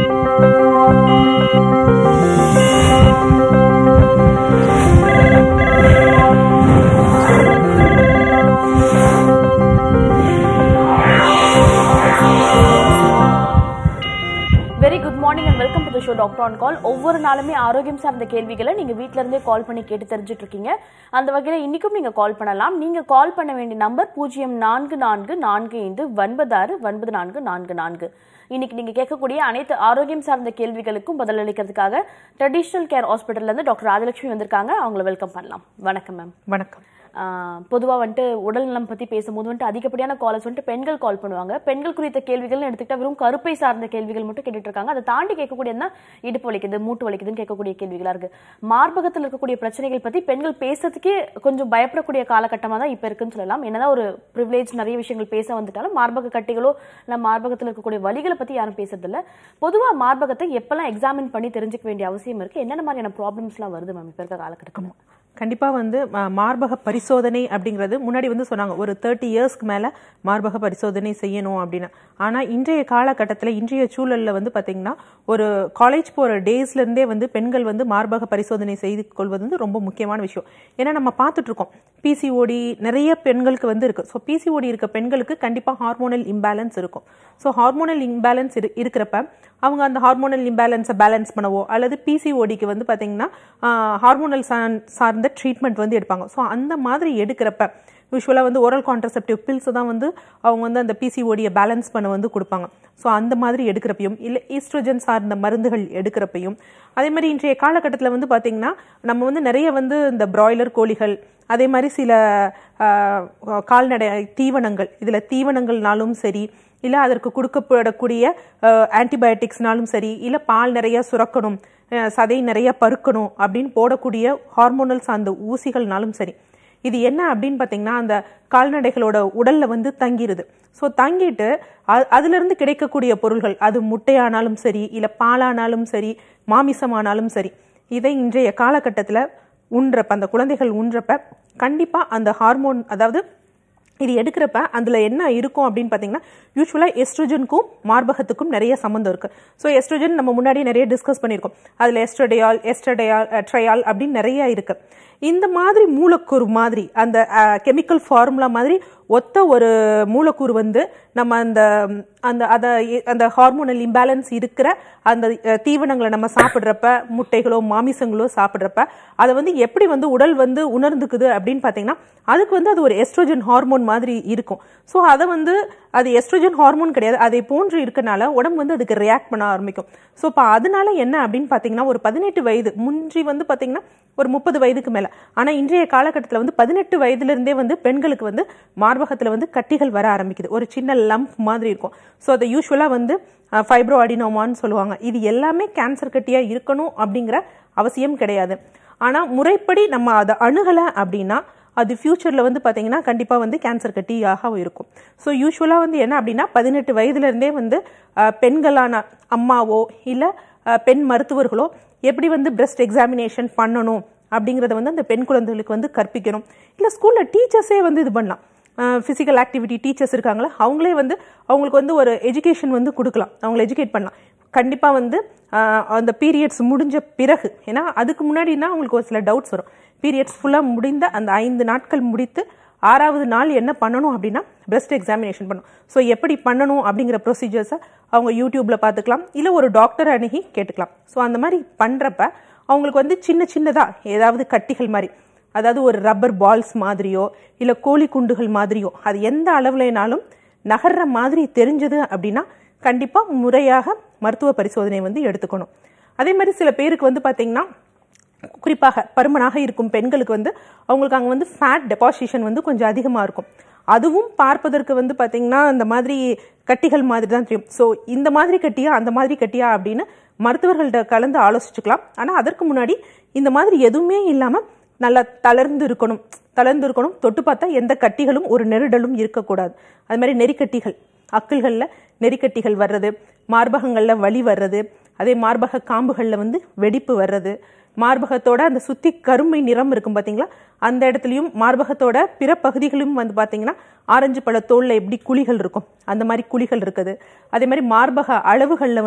Very good morning and welcome to the show doctor on call ஒவ்வொரு நாளுமே ஆரோக்கியம் சார்ந்த கேள்விகளை நீங்க வீட்ல இருந்தே கால் பண்ணி கேட்டு தெரிஞ்சுட்டு இருக்கீங்க அந்த வகையில இன்னைக்கும் நீங்க கால் பண்ணலாம் நீங்க கால் பண்ண வேண்டிய நம்பர் பூஜ்ஜியம் நான்கு நான்கு நான்கு ஐந்து ஒன்பது ஆறு ஒன்பது நான்கு நான்கு நான்கு இன்னைக்கு நீங்க கேட்கக்கூடிய அனைத்து ஆரோக்கியம் சார்ந்த கேள்விகளுக்கும் பதிலளிக்கிறதுக்காக ட்ரெடிஷனல் கேர் ஹாஸ்பிட்டல்ல இருந்து டாக்டர் ராஜலட்சுமி வந்திருக்காங்க அவங்கள வெல்கம் பண்ணலாம் வணக்கம் மேம் வணக்கம் பொதுவாக வந்துட்டு உடல் நலம் பற்றி பேசும்போது வந்துட்டு அதிகப்படியான காலர்ஸ் வந்துட்டு பெண்கள் கால் பண்ணுவாங்க பெண்கள் குறித்த கேள்விகள்னு எடுத்துக்கிட்டா வெறும் கருப்பை சார்ந்த கேள்விகள் மட்டும் கேட்டுட்டு இருக்காங்க அதை தாண்டி கேட்கக்கூடியதுனா இடுப்பு வலிக்குது மூட்டு வலிக்குதுன்னு கேட்கக்கூடிய கேள்விகளா இருக்கு மார்பகத்தில் இருக்கக்கூடிய பிரச்சனைகள் பற்றி பெண்கள் பேசுறதுக்கே கொஞ்சம் பயப்படக்கூடிய காலகட்டமாக தான் இப்போ இருக்குன்னு சொல்லலாம் என்னதான் ஒரு ப்ரிவிலேஜ் நிறைய விஷயங்கள் பேச வந்துட்டாலும் மார்பக கட்டிகளோ இல்லை மார்பகத்தில் இருக்கக்கூடிய வலிகளை பற்றி யாரும் பேசுறதில்ல பொதுவாக மார்பகத்தை எப்பெல்லாம் எக்ஸாமின் பண்ணி தெரிஞ்சுக்க வேண்டிய அவசியம் இருக்கு என்னென்ன மாதிரியான ப்ராப்ளம்ஸ்லாம் வருது மேம் இப்போ இருக்க காலகட்டத்தில் கண்டிப்பா வந்து ம- மார்பக பரிசோதனை அப்படிங்கிறது முன்னாடி வந்து சொன்னாங்க ஒரு தேர்ட்டி இயர்ஸ்க்கு மேல மார்பக பரிசோதனை செய்யணும் அப்படின்னு ஆனா இன்றைய காலகட்டத்தில் இன்றைய சூழல்ல வந்து பாத்தீங்கன்னா ஒரு காலேஜ் போற டேஸ்ல இருந்தே வந்து பெண்கள் வந்து மார்பக பரிசோதனை செய்து கொள்வது வந்து ரொம்ப முக்கியமான விஷயம் ஏன்னா நம்ம பார்த்துட்டு இருக்கோம் பிசிஓடி நிறைய பெண்களுக்கு வந்து இருக்கு ஸோ பிசிஓடி இருக்க பெண்களுக்கு கண்டிப்பா ஹார்மோனல் இம்பேலன்ஸ் இருக்கும் ஸோ ஹார்மோனல் இம்பேலன்ஸ் இருக்கிறப்ப அவங்க அந்த ஹார்மோனல் இம்பேலன்ஸை பேலன்ஸ் பண்ணவோ அல்லது பிசிஓடிக்கு வந்து பார்த்தீங்கன்னா ஹார்மோனல் சார்ந்த ட்ரீட்மெண்ட் வந்து எடுப்பாங்க ஸோ அந்த மாதிரி எடுக்கிறப்ப யூஸ்வலாக வந்து ஓரல் கான்ட்ரசெப்டிவ் பில்ஸ் தான் வந்து அவங்க வந்து அந்த பிசிஓடியை பேலன்ஸ் பண்ண வந்து கொடுப்பாங்க ஸோ அந்த மாதிரி எடுக்கிறப்பையும் இல்லை ஈஸ்ட்ரோஜன் சார்ந்த மருந்துகள் எடுக்கிறப்பையும் அதே மாதிரி இன்றைய காலகட்டத்தில் வந்து பார்த்தீங்கன்னா நம்ம வந்து நிறைய வந்து இந்த பிராய்லர் கோழிகள் அதே மாதிரி சில ஆஹ், கால்நடை தீவனங்கள் இதில் தீவனங்கள்னாலும் சரி இல்லை அதற்கு கொடுக்கப்படக்கூடிய ஆன்டிபயோட்டிக்ஸ்னாலும் சரி இல்லை பால் நிறைய சுரக்கணும் அஹ், சதை நிறைய பருக்கணும் அப்படின்னு போடக்கூடிய ஹார்மோனல் சார்ந்த ஊசிகள்னாலும் சரி இது என்ன அப்படின்னு பார்த்தீங்கன்னா அந்த கால்நடைகளோட உடல்ல வந்து தங்கிருது ஸோ தங்கிட்டு அ- அதிலிருந்து கிடைக்கக்கூடிய பொருள்கள் அது முட்டையானாலும் சரி இல்லை பாலானாலும் சரி மாமிசமானாலும் சரி இதை இன்றைய காலகட்டத்தில் உண்றப்ப அந்த குழந்தைகள் உண்றப்ப கண்டிப்பா அந்த ஹார்மோன் அதாவது இது எடுக்கிறப்ப அதில் என்ன இருக்கும் அப்படின்னு பார்த்தீங்கன்னா யூஸ்வலாக எஸ்ட்ரோஜனுக்கும் மார்பகத்துக்கும் நிறைய சம்மந்தம் இருக்கு ஸோ எஸ்ட்ரோஜன் நம்ம முன்னாடி நிறைய டிஸ்கஸ் பண்ணியிருக்கோம் அதில் எஸ்ட்ரடையால் எஸ்ட்ரடையால் ட்ரையால் அப்படின்னு நிறைய இருக்கு இந்த மாதிரி மூலக்கூறு மாதிரி அந்த கெமிக்கல் ஃபார்முலா மாதிரி ஒத்த ஒரு மூலக்கூறு வந்து நம்ம அந்த அந்த அதை அந்த ஹார்மோனல் இம்பேலன்ஸ் இருக்கிற அந்த அஹ், தீவனங்களை நம்ம சாப்பிட்றப்ப முட்டைகளோ மாமிசங்களோ சாப்பிட்றப்ப அதை வந்து எப்படி வந்து உடல் வந்து உணர்ந்துக்குது அப்படின்னு பார்த்தீங்கன்னா அதுக்கு வந்து அது ஒரு எஸ்ட்ரோஜன் ஹார்மோன் மாதிரி இருக்கும் ஸோ அதை வந்து அது எஸ்ட்ரோஜன் ஹார்மோன் கிடையாது அதை போன்று இருக்கனால உடம்பு வந்து அதுக்கு ரியாக்ட் பண்ண ஆரம்பிக்கும் ஸோ இப்போ அதனால என்ன அப்படின்னு பார்த்தீங்கன்னா ஒரு பதினெட்டு வயது முன்றி வந்து பார்த்தீங்கன்னா ஒரு முப்பது வயதுக்கு மேலே ஆனால் இன்றைய காலகட்டத்தில் வந்து பதினெட்டு வயதுலேருந்தே வந்து பெண்களுக்கு வந்து மார்பகத்தில் வந்து கட்டிகள் வர ஆரம்பிக்குது ஒரு சின்ன லம்ப் மாதிரி இருக்கும் ஸோ அதை யூஸ்வலாக வந்து ஃபைப்ரோ அடினோமான்னு சொல்லுவாங்க இது எல்லாமே கேன்சர் கட்டியாக இருக்கணும் அப்படிங்கிற அவசியம் கிடையாது ஆனால் முறைப்படி நம்ம அதை அணுகலை அப்படின்னா அது ஃபியூச்சரில் வந்து பார்த்தீங்கன்னா கண்டிப்பாக வந்து கேன்சர் கட்டியாக இருக்கும் ஸோ யூஸ்வலாக வந்து என்ன அப்படின்னா பதினெட்டு வயதுலேருந்தே வந்து அஹ், பெண்களான அம்மாவோ இல்லை பெண் மருத்துவர்களோ எப்படி வந்து பிரஸ்ட் எக்ஸாமினேஷன் பண்ணணும் அப்படிங்கிறத வந்து அந்த பெண் குழந்தைகளுக்கு வந்து கற்பிக்கணும் இல்லை ஸ்கூலில் டீச்சர்ஸே வந்து இது பண்ணலாம் ஃபிசிக்கல் ஆக்டிவிட்டி டீச்சர்ஸ் இருக்காங்களா அவங்களே வந்து அவங்களுக்கு வந்து ஒரு எஜுகேஷன் வந்து கொடுக்கலாம் அவங்கள எஜுகேட் பண்ணலாம் கண்டிப்பாக வந்து ஆஹ், அந்த பீரியட்ஸ் முடிஞ்ச பிறகு ஏன்னா அதுக்கு முன்னாடினா அவங்களுக்கு ஒரு சில டவுட்ஸ் வரும் பீரியட்ஸ் ஃபுல்லாக முடிந்த அந்த ஐந்து நாட்கள் முடித்து ஆறாவது நாள் என்ன பண்ணணும் அப்படின்னா பிரஸ்ட் எக்ஸாமினேஷன் பண்ணணும் ஸோ எப்படி பண்ணணும் அப்படிங்கிற ப்ரொசீஜர்ஸை அவங்க யூடியூப்பில் பார்த்துக்கலாம் இல்லை ஒரு டாக்டர் அணுகி கேட்டுக்கலாம் ஸோ அந்த மாதிரி பண்ணுறப்ப அவங்களுக்கு வந்து சின்ன சின்னதாக ஏதாவது கட்டிகள் மாதிரி அதாவது ஒரு ரப்பர் பால்ஸ் மாதிரியோ இல்லை கோழி குண்டுகள் மாதிரியோ அது எந்த அளவுலனாலும் நகர்ற மாதிரி தெரிஞ்சது அப்படின்னா கண்டிப்பாக முறையாக மருத்துவ பரிசோதனை வந்து எடுத்துக்கணும் அதே மாதிரி சில பேருக்கு வந்து பார்த்தீங்கன்னா குறிப்பாக பருமனாக இருக்கும் பெண்களுக்கு வந்து அவங்களுக்கு அங்கே வந்து ஃபேட் டெபாசிஷன் வந்து கொஞ்சம் அதிகமாக இருக்கும் அதுவும் பார்ப்பதற்கு வந்து பார்த்தீங்கன்னா இந்த மாதிரி கட்டிகள் மாதிரி தான் தெரியும் ஸோ இந்த மாதிரி கட்டியா அந்த மாதிரி கட்டியா அப்படின்னு மருத்துவர்கள்ட்ட கலந்து ஆலோசிச்சுக்கலாம் ஆனால் அதற்கு முன்னாடி இந்த மாதிரி எதுவுமே இல்லாமல் நல்லா தளர்ந்து இருக்கணும் தளர்ந்து இருக்கணும் தொட்டு பார்த்தா எந்த கட்டிகளும் ஒரு நெருடலும் இருக்கக்கூடாது அது மாதிரி நெறிக்கட்டிகள் அக்கிள்களில் நெறிக்கட்டிகள் வர்றது மார்பகங்களில் வலி வர்றது அதே மார்பக காம்புகளில் வந்து வெடிப்பு வர்றது மார்பகத்தோட அந்த சுத்தி கருமை நிறம் இருக்கும் பாத்தீங்களா அந்த இடத்துலயும் மார்பகத்தோட பிற பகுதிகளும் வந்து பாத்தீங்கன்னா ஆரஞ்சு பழ தோல்ல எப்படி குழிகள் இருக்கும் அந்த மாதிரி குழிகள் இருக்குது அதே மாதிரி மார்பக அளவுகளில் வந்து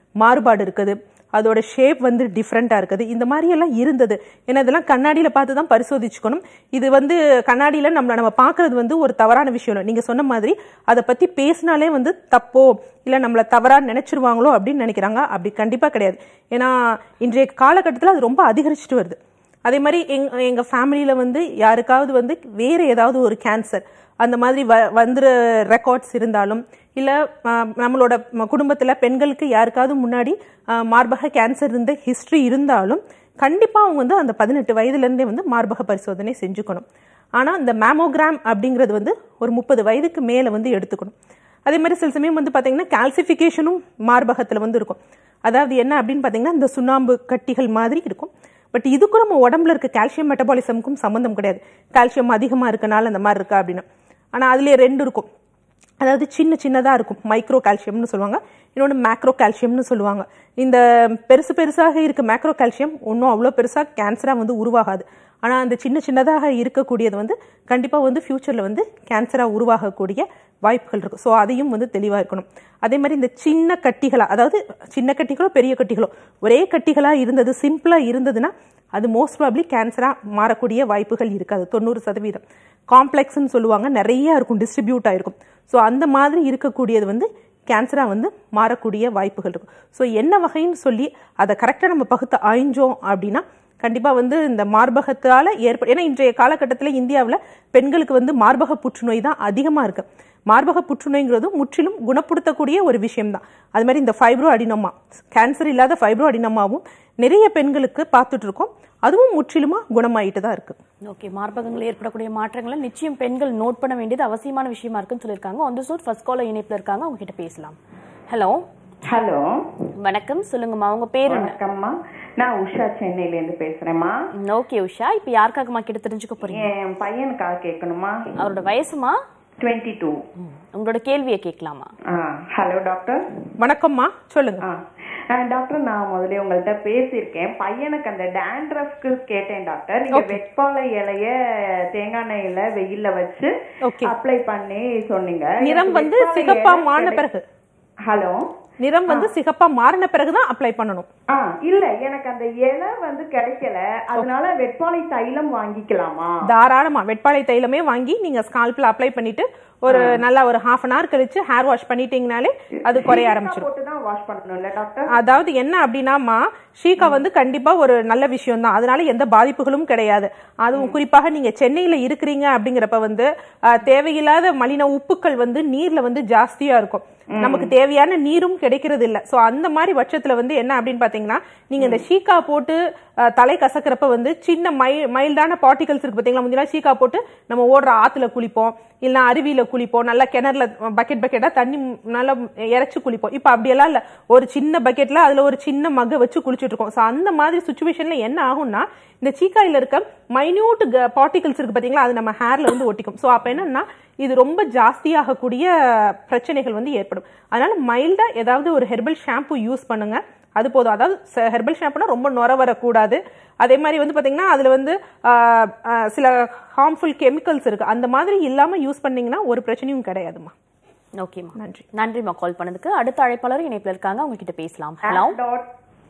மாறுபாடு இருக்குது அதோட ஷேப் வந்து டிஃப்ரெண்ட்டாக இருக்குது இந்த மாதிரி எல்லாம் இருந்தது ஏன்னா இதெல்லாம் கண்ணாடியில் பார்த்து தான் பரிசோதிச்சுக்கணும் இது வந்து கண்ணாடியில் நம்ம நம்ம பார்க்கறது வந்து ஒரு தவறான விஷயம் இல்லை நீங்கள் சொன்ன மாதிரி அதை பற்றி பேசினாலே வந்து தப்போ இல்லை நம்மளை தவறாக நினைச்சிருவாங்களோ அப்படின்னு நினைக்கிறாங்க அப்படி கண்டிப்பாக கிடையாது ஏன்னா இன்றைய காலகட்டத்தில் அது ரொம்ப அதிகரிச்சுட்டு வருது அதே மாதிரி எங் எங்கள் ஃபேமிலியில் வந்து யாருக்காவது வந்து வேறு ஏதாவது ஒரு கேன்சர் அந்த மாதிரி வ வந்துற ரெக்கார்ட்ஸ் இருந்தாலும் இல்லை நம்மளோட குடும்பத்தில் பெண்களுக்கு யாருக்காவது முன்னாடி ஆ, மார்பக கேன்சர் இருந்த ஹிஸ்ட்ரி இருந்தாலும் கண்டிப்பாக அவங்க வந்து அந்த பதினெட்டு வயதுலேருந்தே வந்து மார்பக பரிசோதனை செஞ்சுக்கணும் ஆனால் இந்த மேமோகிராம் அப்படிங்கிறது வந்து ஒரு முப்பது வயதுக்கு மேலே வந்து எடுத்துக்கணும் அதே மாதிரி சில சமயம் வந்து பார்த்தீங்கன்னா கால்சிஃபிகேஷனும் மார்பகத்தில் வந்து இருக்கும் அதாவது என்ன அப்படின்னு பார்த்தீங்கன்னா இந்த சுண்ணாம்பு கட்டிகள் மாதிரி இருக்கும் பட் இதுக்கும் நம்ம உடம்புல இருக்க கால்சியம் மெட்டபாலிசமுக்கும் சம்மந்தம் கிடையாது கால்சியம் அதிகமாக இருக்கனால அந்த மாதிரி இருக்கா அப்படின்னு ஆனால் அதுலேயே ரெண்டு இருக்கும் அதாவது சின்ன சின்னதாக இருக்கும் மைக்ரோ கால்சியம்னு சொல்லுவாங்க இன்னொன்று மேக்ரோ கால்சியம்னு சொல்லுவாங்க இந்த பெருசு பெருசாக இருக்க மேக்ரோ கால்சியம் ஒன்றும் அவ்வளோ பெருசாக கேன்சராக வந்து உருவாகாது ஆனால் அந்த சின்ன சின்னதாக இருக்கக்கூடியது வந்து கண்டிப்பாக வந்து ஃப்யூச்சரில் வந்து கேன்சராக உருவாகக்கூடிய வாய்ப்புகள் இருக்கும் ஸோ அதையும் வந்து தெளிவாக இருக்கணும் அதே மாதிரி இந்த சின்ன கட்டிகளாக அதாவது சின்ன கட்டிகளோ பெரிய கட்டிகளோ ஒரே கட்டிகளாக இருந்தது சிம்பிளாக இருந்ததுன்னா அது மோஸ்ட் ப்ராப்ளி கேன்சராக மாறக்கூடிய வாய்ப்புகள் இருக்காது தொண்ணூறு சதவீதம் காம்ப்ளெக்ஸ்ன்னு சொல்லுவாங்க நிறைய இருக்கும் டிஸ்ட்ரிபியூட் ஆயிருக்கும் ஸோ அந்த மாதிரி இருக்கக்கூடியது வந்து கேன்சராக வந்து மாறக்கூடிய வாய்ப்புகள் இருக்கும் ஸோ என்ன வகைன்னு சொல்லி அதை கரெக்டாக நம்ம பகுத்து ஆய்ஞ்சோம் அப்படின்னா கண்டிப்பாக வந்து இந்த மார்பகத்தால் ஏற்ப ஏன்னா இன்றைய காலகட்டத்தில் இந்தியாவில் பெண்களுக்கு வந்து மார்பக புற்றுநோய் தான் அதிகமாக இருக்கு மார்பக புற்றுநோய்ங்கிறது முற்றிலும் குணப்படுத்தக்கூடிய ஒரு விஷயம்தான் அது மாதிரி இந்த ஃபைப்ரோ அடினோமா கேன்சர் இல்லாத ஃபைப்ரோ அடினோமாவும் நிறைய பெண்களுக்கு பார்த்துட்டு இருக்கோம் அதுவும் முற்றிலுமா குணமாயிட்டு தான் இருக்கு ஓகே மார்பகங்கள் ஏற்படக்கூடிய மாற்றங்களை நிச்சயம் பெண்கள் நோட் பண்ண வேண்டியது அவசியமான விஷயமா இருக்குன்னு சொல்லியிருக்காங்க on the show first caller இணைப்புல இருக்காங்க அவங்க கிட்ட பேசலாம் ஹலோ ஹலோ வணக்கம் சொல்லுங்கம்மா உங்க பேர் என்ன வணக்கம்மா நான் உஷா சென்னையில இருந்து பேசுறேன்மா ஓகே உஷா இப்போ யாருக்காகமா கிட்ட தெரிஞ்சுக்க போறீங்க என் பையனுக்காக கேட்கணுமா அவரோட வயசுமா டுவெண்ட்டி டூ உங்களோட கேள்வியை கேட்கலாமா ஹலோ டாக்டர் வணக்கம்மா சொல்லுங்க ஆ ஆ, டாக்டர் நான் முதல்ல உங்கள்ட்ட பேசியிருக்கேன் பையனுக்கு அந்த டேண்ட்ரஃப்க்கு கேட்டேன் டாக்டர் நீங்க வெட்பாலை இலைய தேங்காய் எண்ணெயில வெயில்ல வச்சு Okay. அப்ளை பண்ணி சொன்னீங்க நிறம் எனக்கு வந்து வெட்பாலை சிகப்பா இலை மாறின கிடை- பிறகு ஹலோ நிறம் வந்து சிகப்பா மாறின பிறகு தான் அப்ளை பண்ணணும் ஆ இல்ல எனக்கு அந்த இலை வந்து கிடைக்கல அதனால வெட்பாலை தைலம் வாங்கிக்கலாமா தாராளமா வெட்பாலை தைலமே வாங்கி நீங்க ஸ்கால்ப்ல அப்ளை பண்ணிட்டு ஒரு நல்லா ஒரு ஹாஃப் அன் ஹவர் கழிச்சு ஹேர் வாஷ் பண்ணிட்டீங்கனாலே அது குறைய ஆரம்பிச்சிடும் போட்டு தான் வாஷ் பண்ணணும்ல டாக்டர் அதாவது என்ன அப்படின்னாமா ஷீகா வந்து கண்டிப்பா ஒரு நல்ல விஷயம் தான் அதனால எந்த பாதிப்புகளும் கிடையாது அதுவும் குறிப்பாக நீங்க சென்னையில இருக்கிறீங்க அப்படிங்கிறப்ப வந்து அஹ், தேவையில்லாத மலின உப்புக்கள் வந்து நீர்ல வந்து ஜாஸ்தியா இருக்கும் நமக்கு தேவையான நீரும் கிடைக்கிறது இல்ல சோ அந்த மாதிரி பட்சத்துல வந்து என்ன அப்படின்னு பாத்தீங்கன்னா நீங்க இந்த ஷீகா போட்டு அஹ், தலை கசக்கிறப்ப வந்து சின்ன மை மைல்டான பார்ட்டிகல்ஸ் இருக்கு பாத்தீங்களா முந்தினா ஷீகா போட்டு நம்ம ஓடுற ஆத்துல குளிப்போம் இல்ல அருவியில குளிப்போம் நல்லா கிணறுல பக்கெட் பக்கெட்டா தண்ணி நல்லா இறைச்சு குளிப்போம் இப்ப அப்படியெல்லாம் இல்ல ஒரு சின்ன பக்கெட்ல அதுல ஒரு சின்ன மக வச்சு குளிச்சுட்டு இருக்கோம் சோ அந்த மாதிரி சுச்சுவேஷன்ல என்ன ஆகும்னா இந்த சீக்காயில இருக்க மைன்யூட் பார்ட்டிகல்ஸ் இருக்கு பாத்தீங்களா அது நம்ம ஹேர்ல வந்து ஒட்டிக்கும் சோ அப்ப என்னன்னா இது ரொம்ப ஜாஸ்தியாகக்கூடிய பிரச்சனைகள் வந்து ஏற்படும் அதனால மைல்டா ஏதாவது ஒரு ஹெர்பல் ஷாம்பு யூஸ் பண்ணுங்க அது போதும் அதாவது ஹெர்பல் ஷாம்புனா ரொம்ப நுர வரக்கூடாது அதே மாதிரி வந்து பாத்தீங்கன்னா அதுல வந்து ஆஹ், ஆஹ், சில ஹார்ம்ஃபுல் கெமிக்கல்ஸ் இருக்கு அந்த மாதிரி இல்லாம யூஸ் பண்ணீங்கன்னா ஒரு பிரச்சனையும் கிடையாதுமா ஓகேம்மா நன்றி நன்றிம்மா கால் பண்ணதுக்கு அடுத்த அழைப்பாளர் இணைப்புல இருக்காங்க அவங்க கிட்ட பேசலாம் ஹலோ டாட்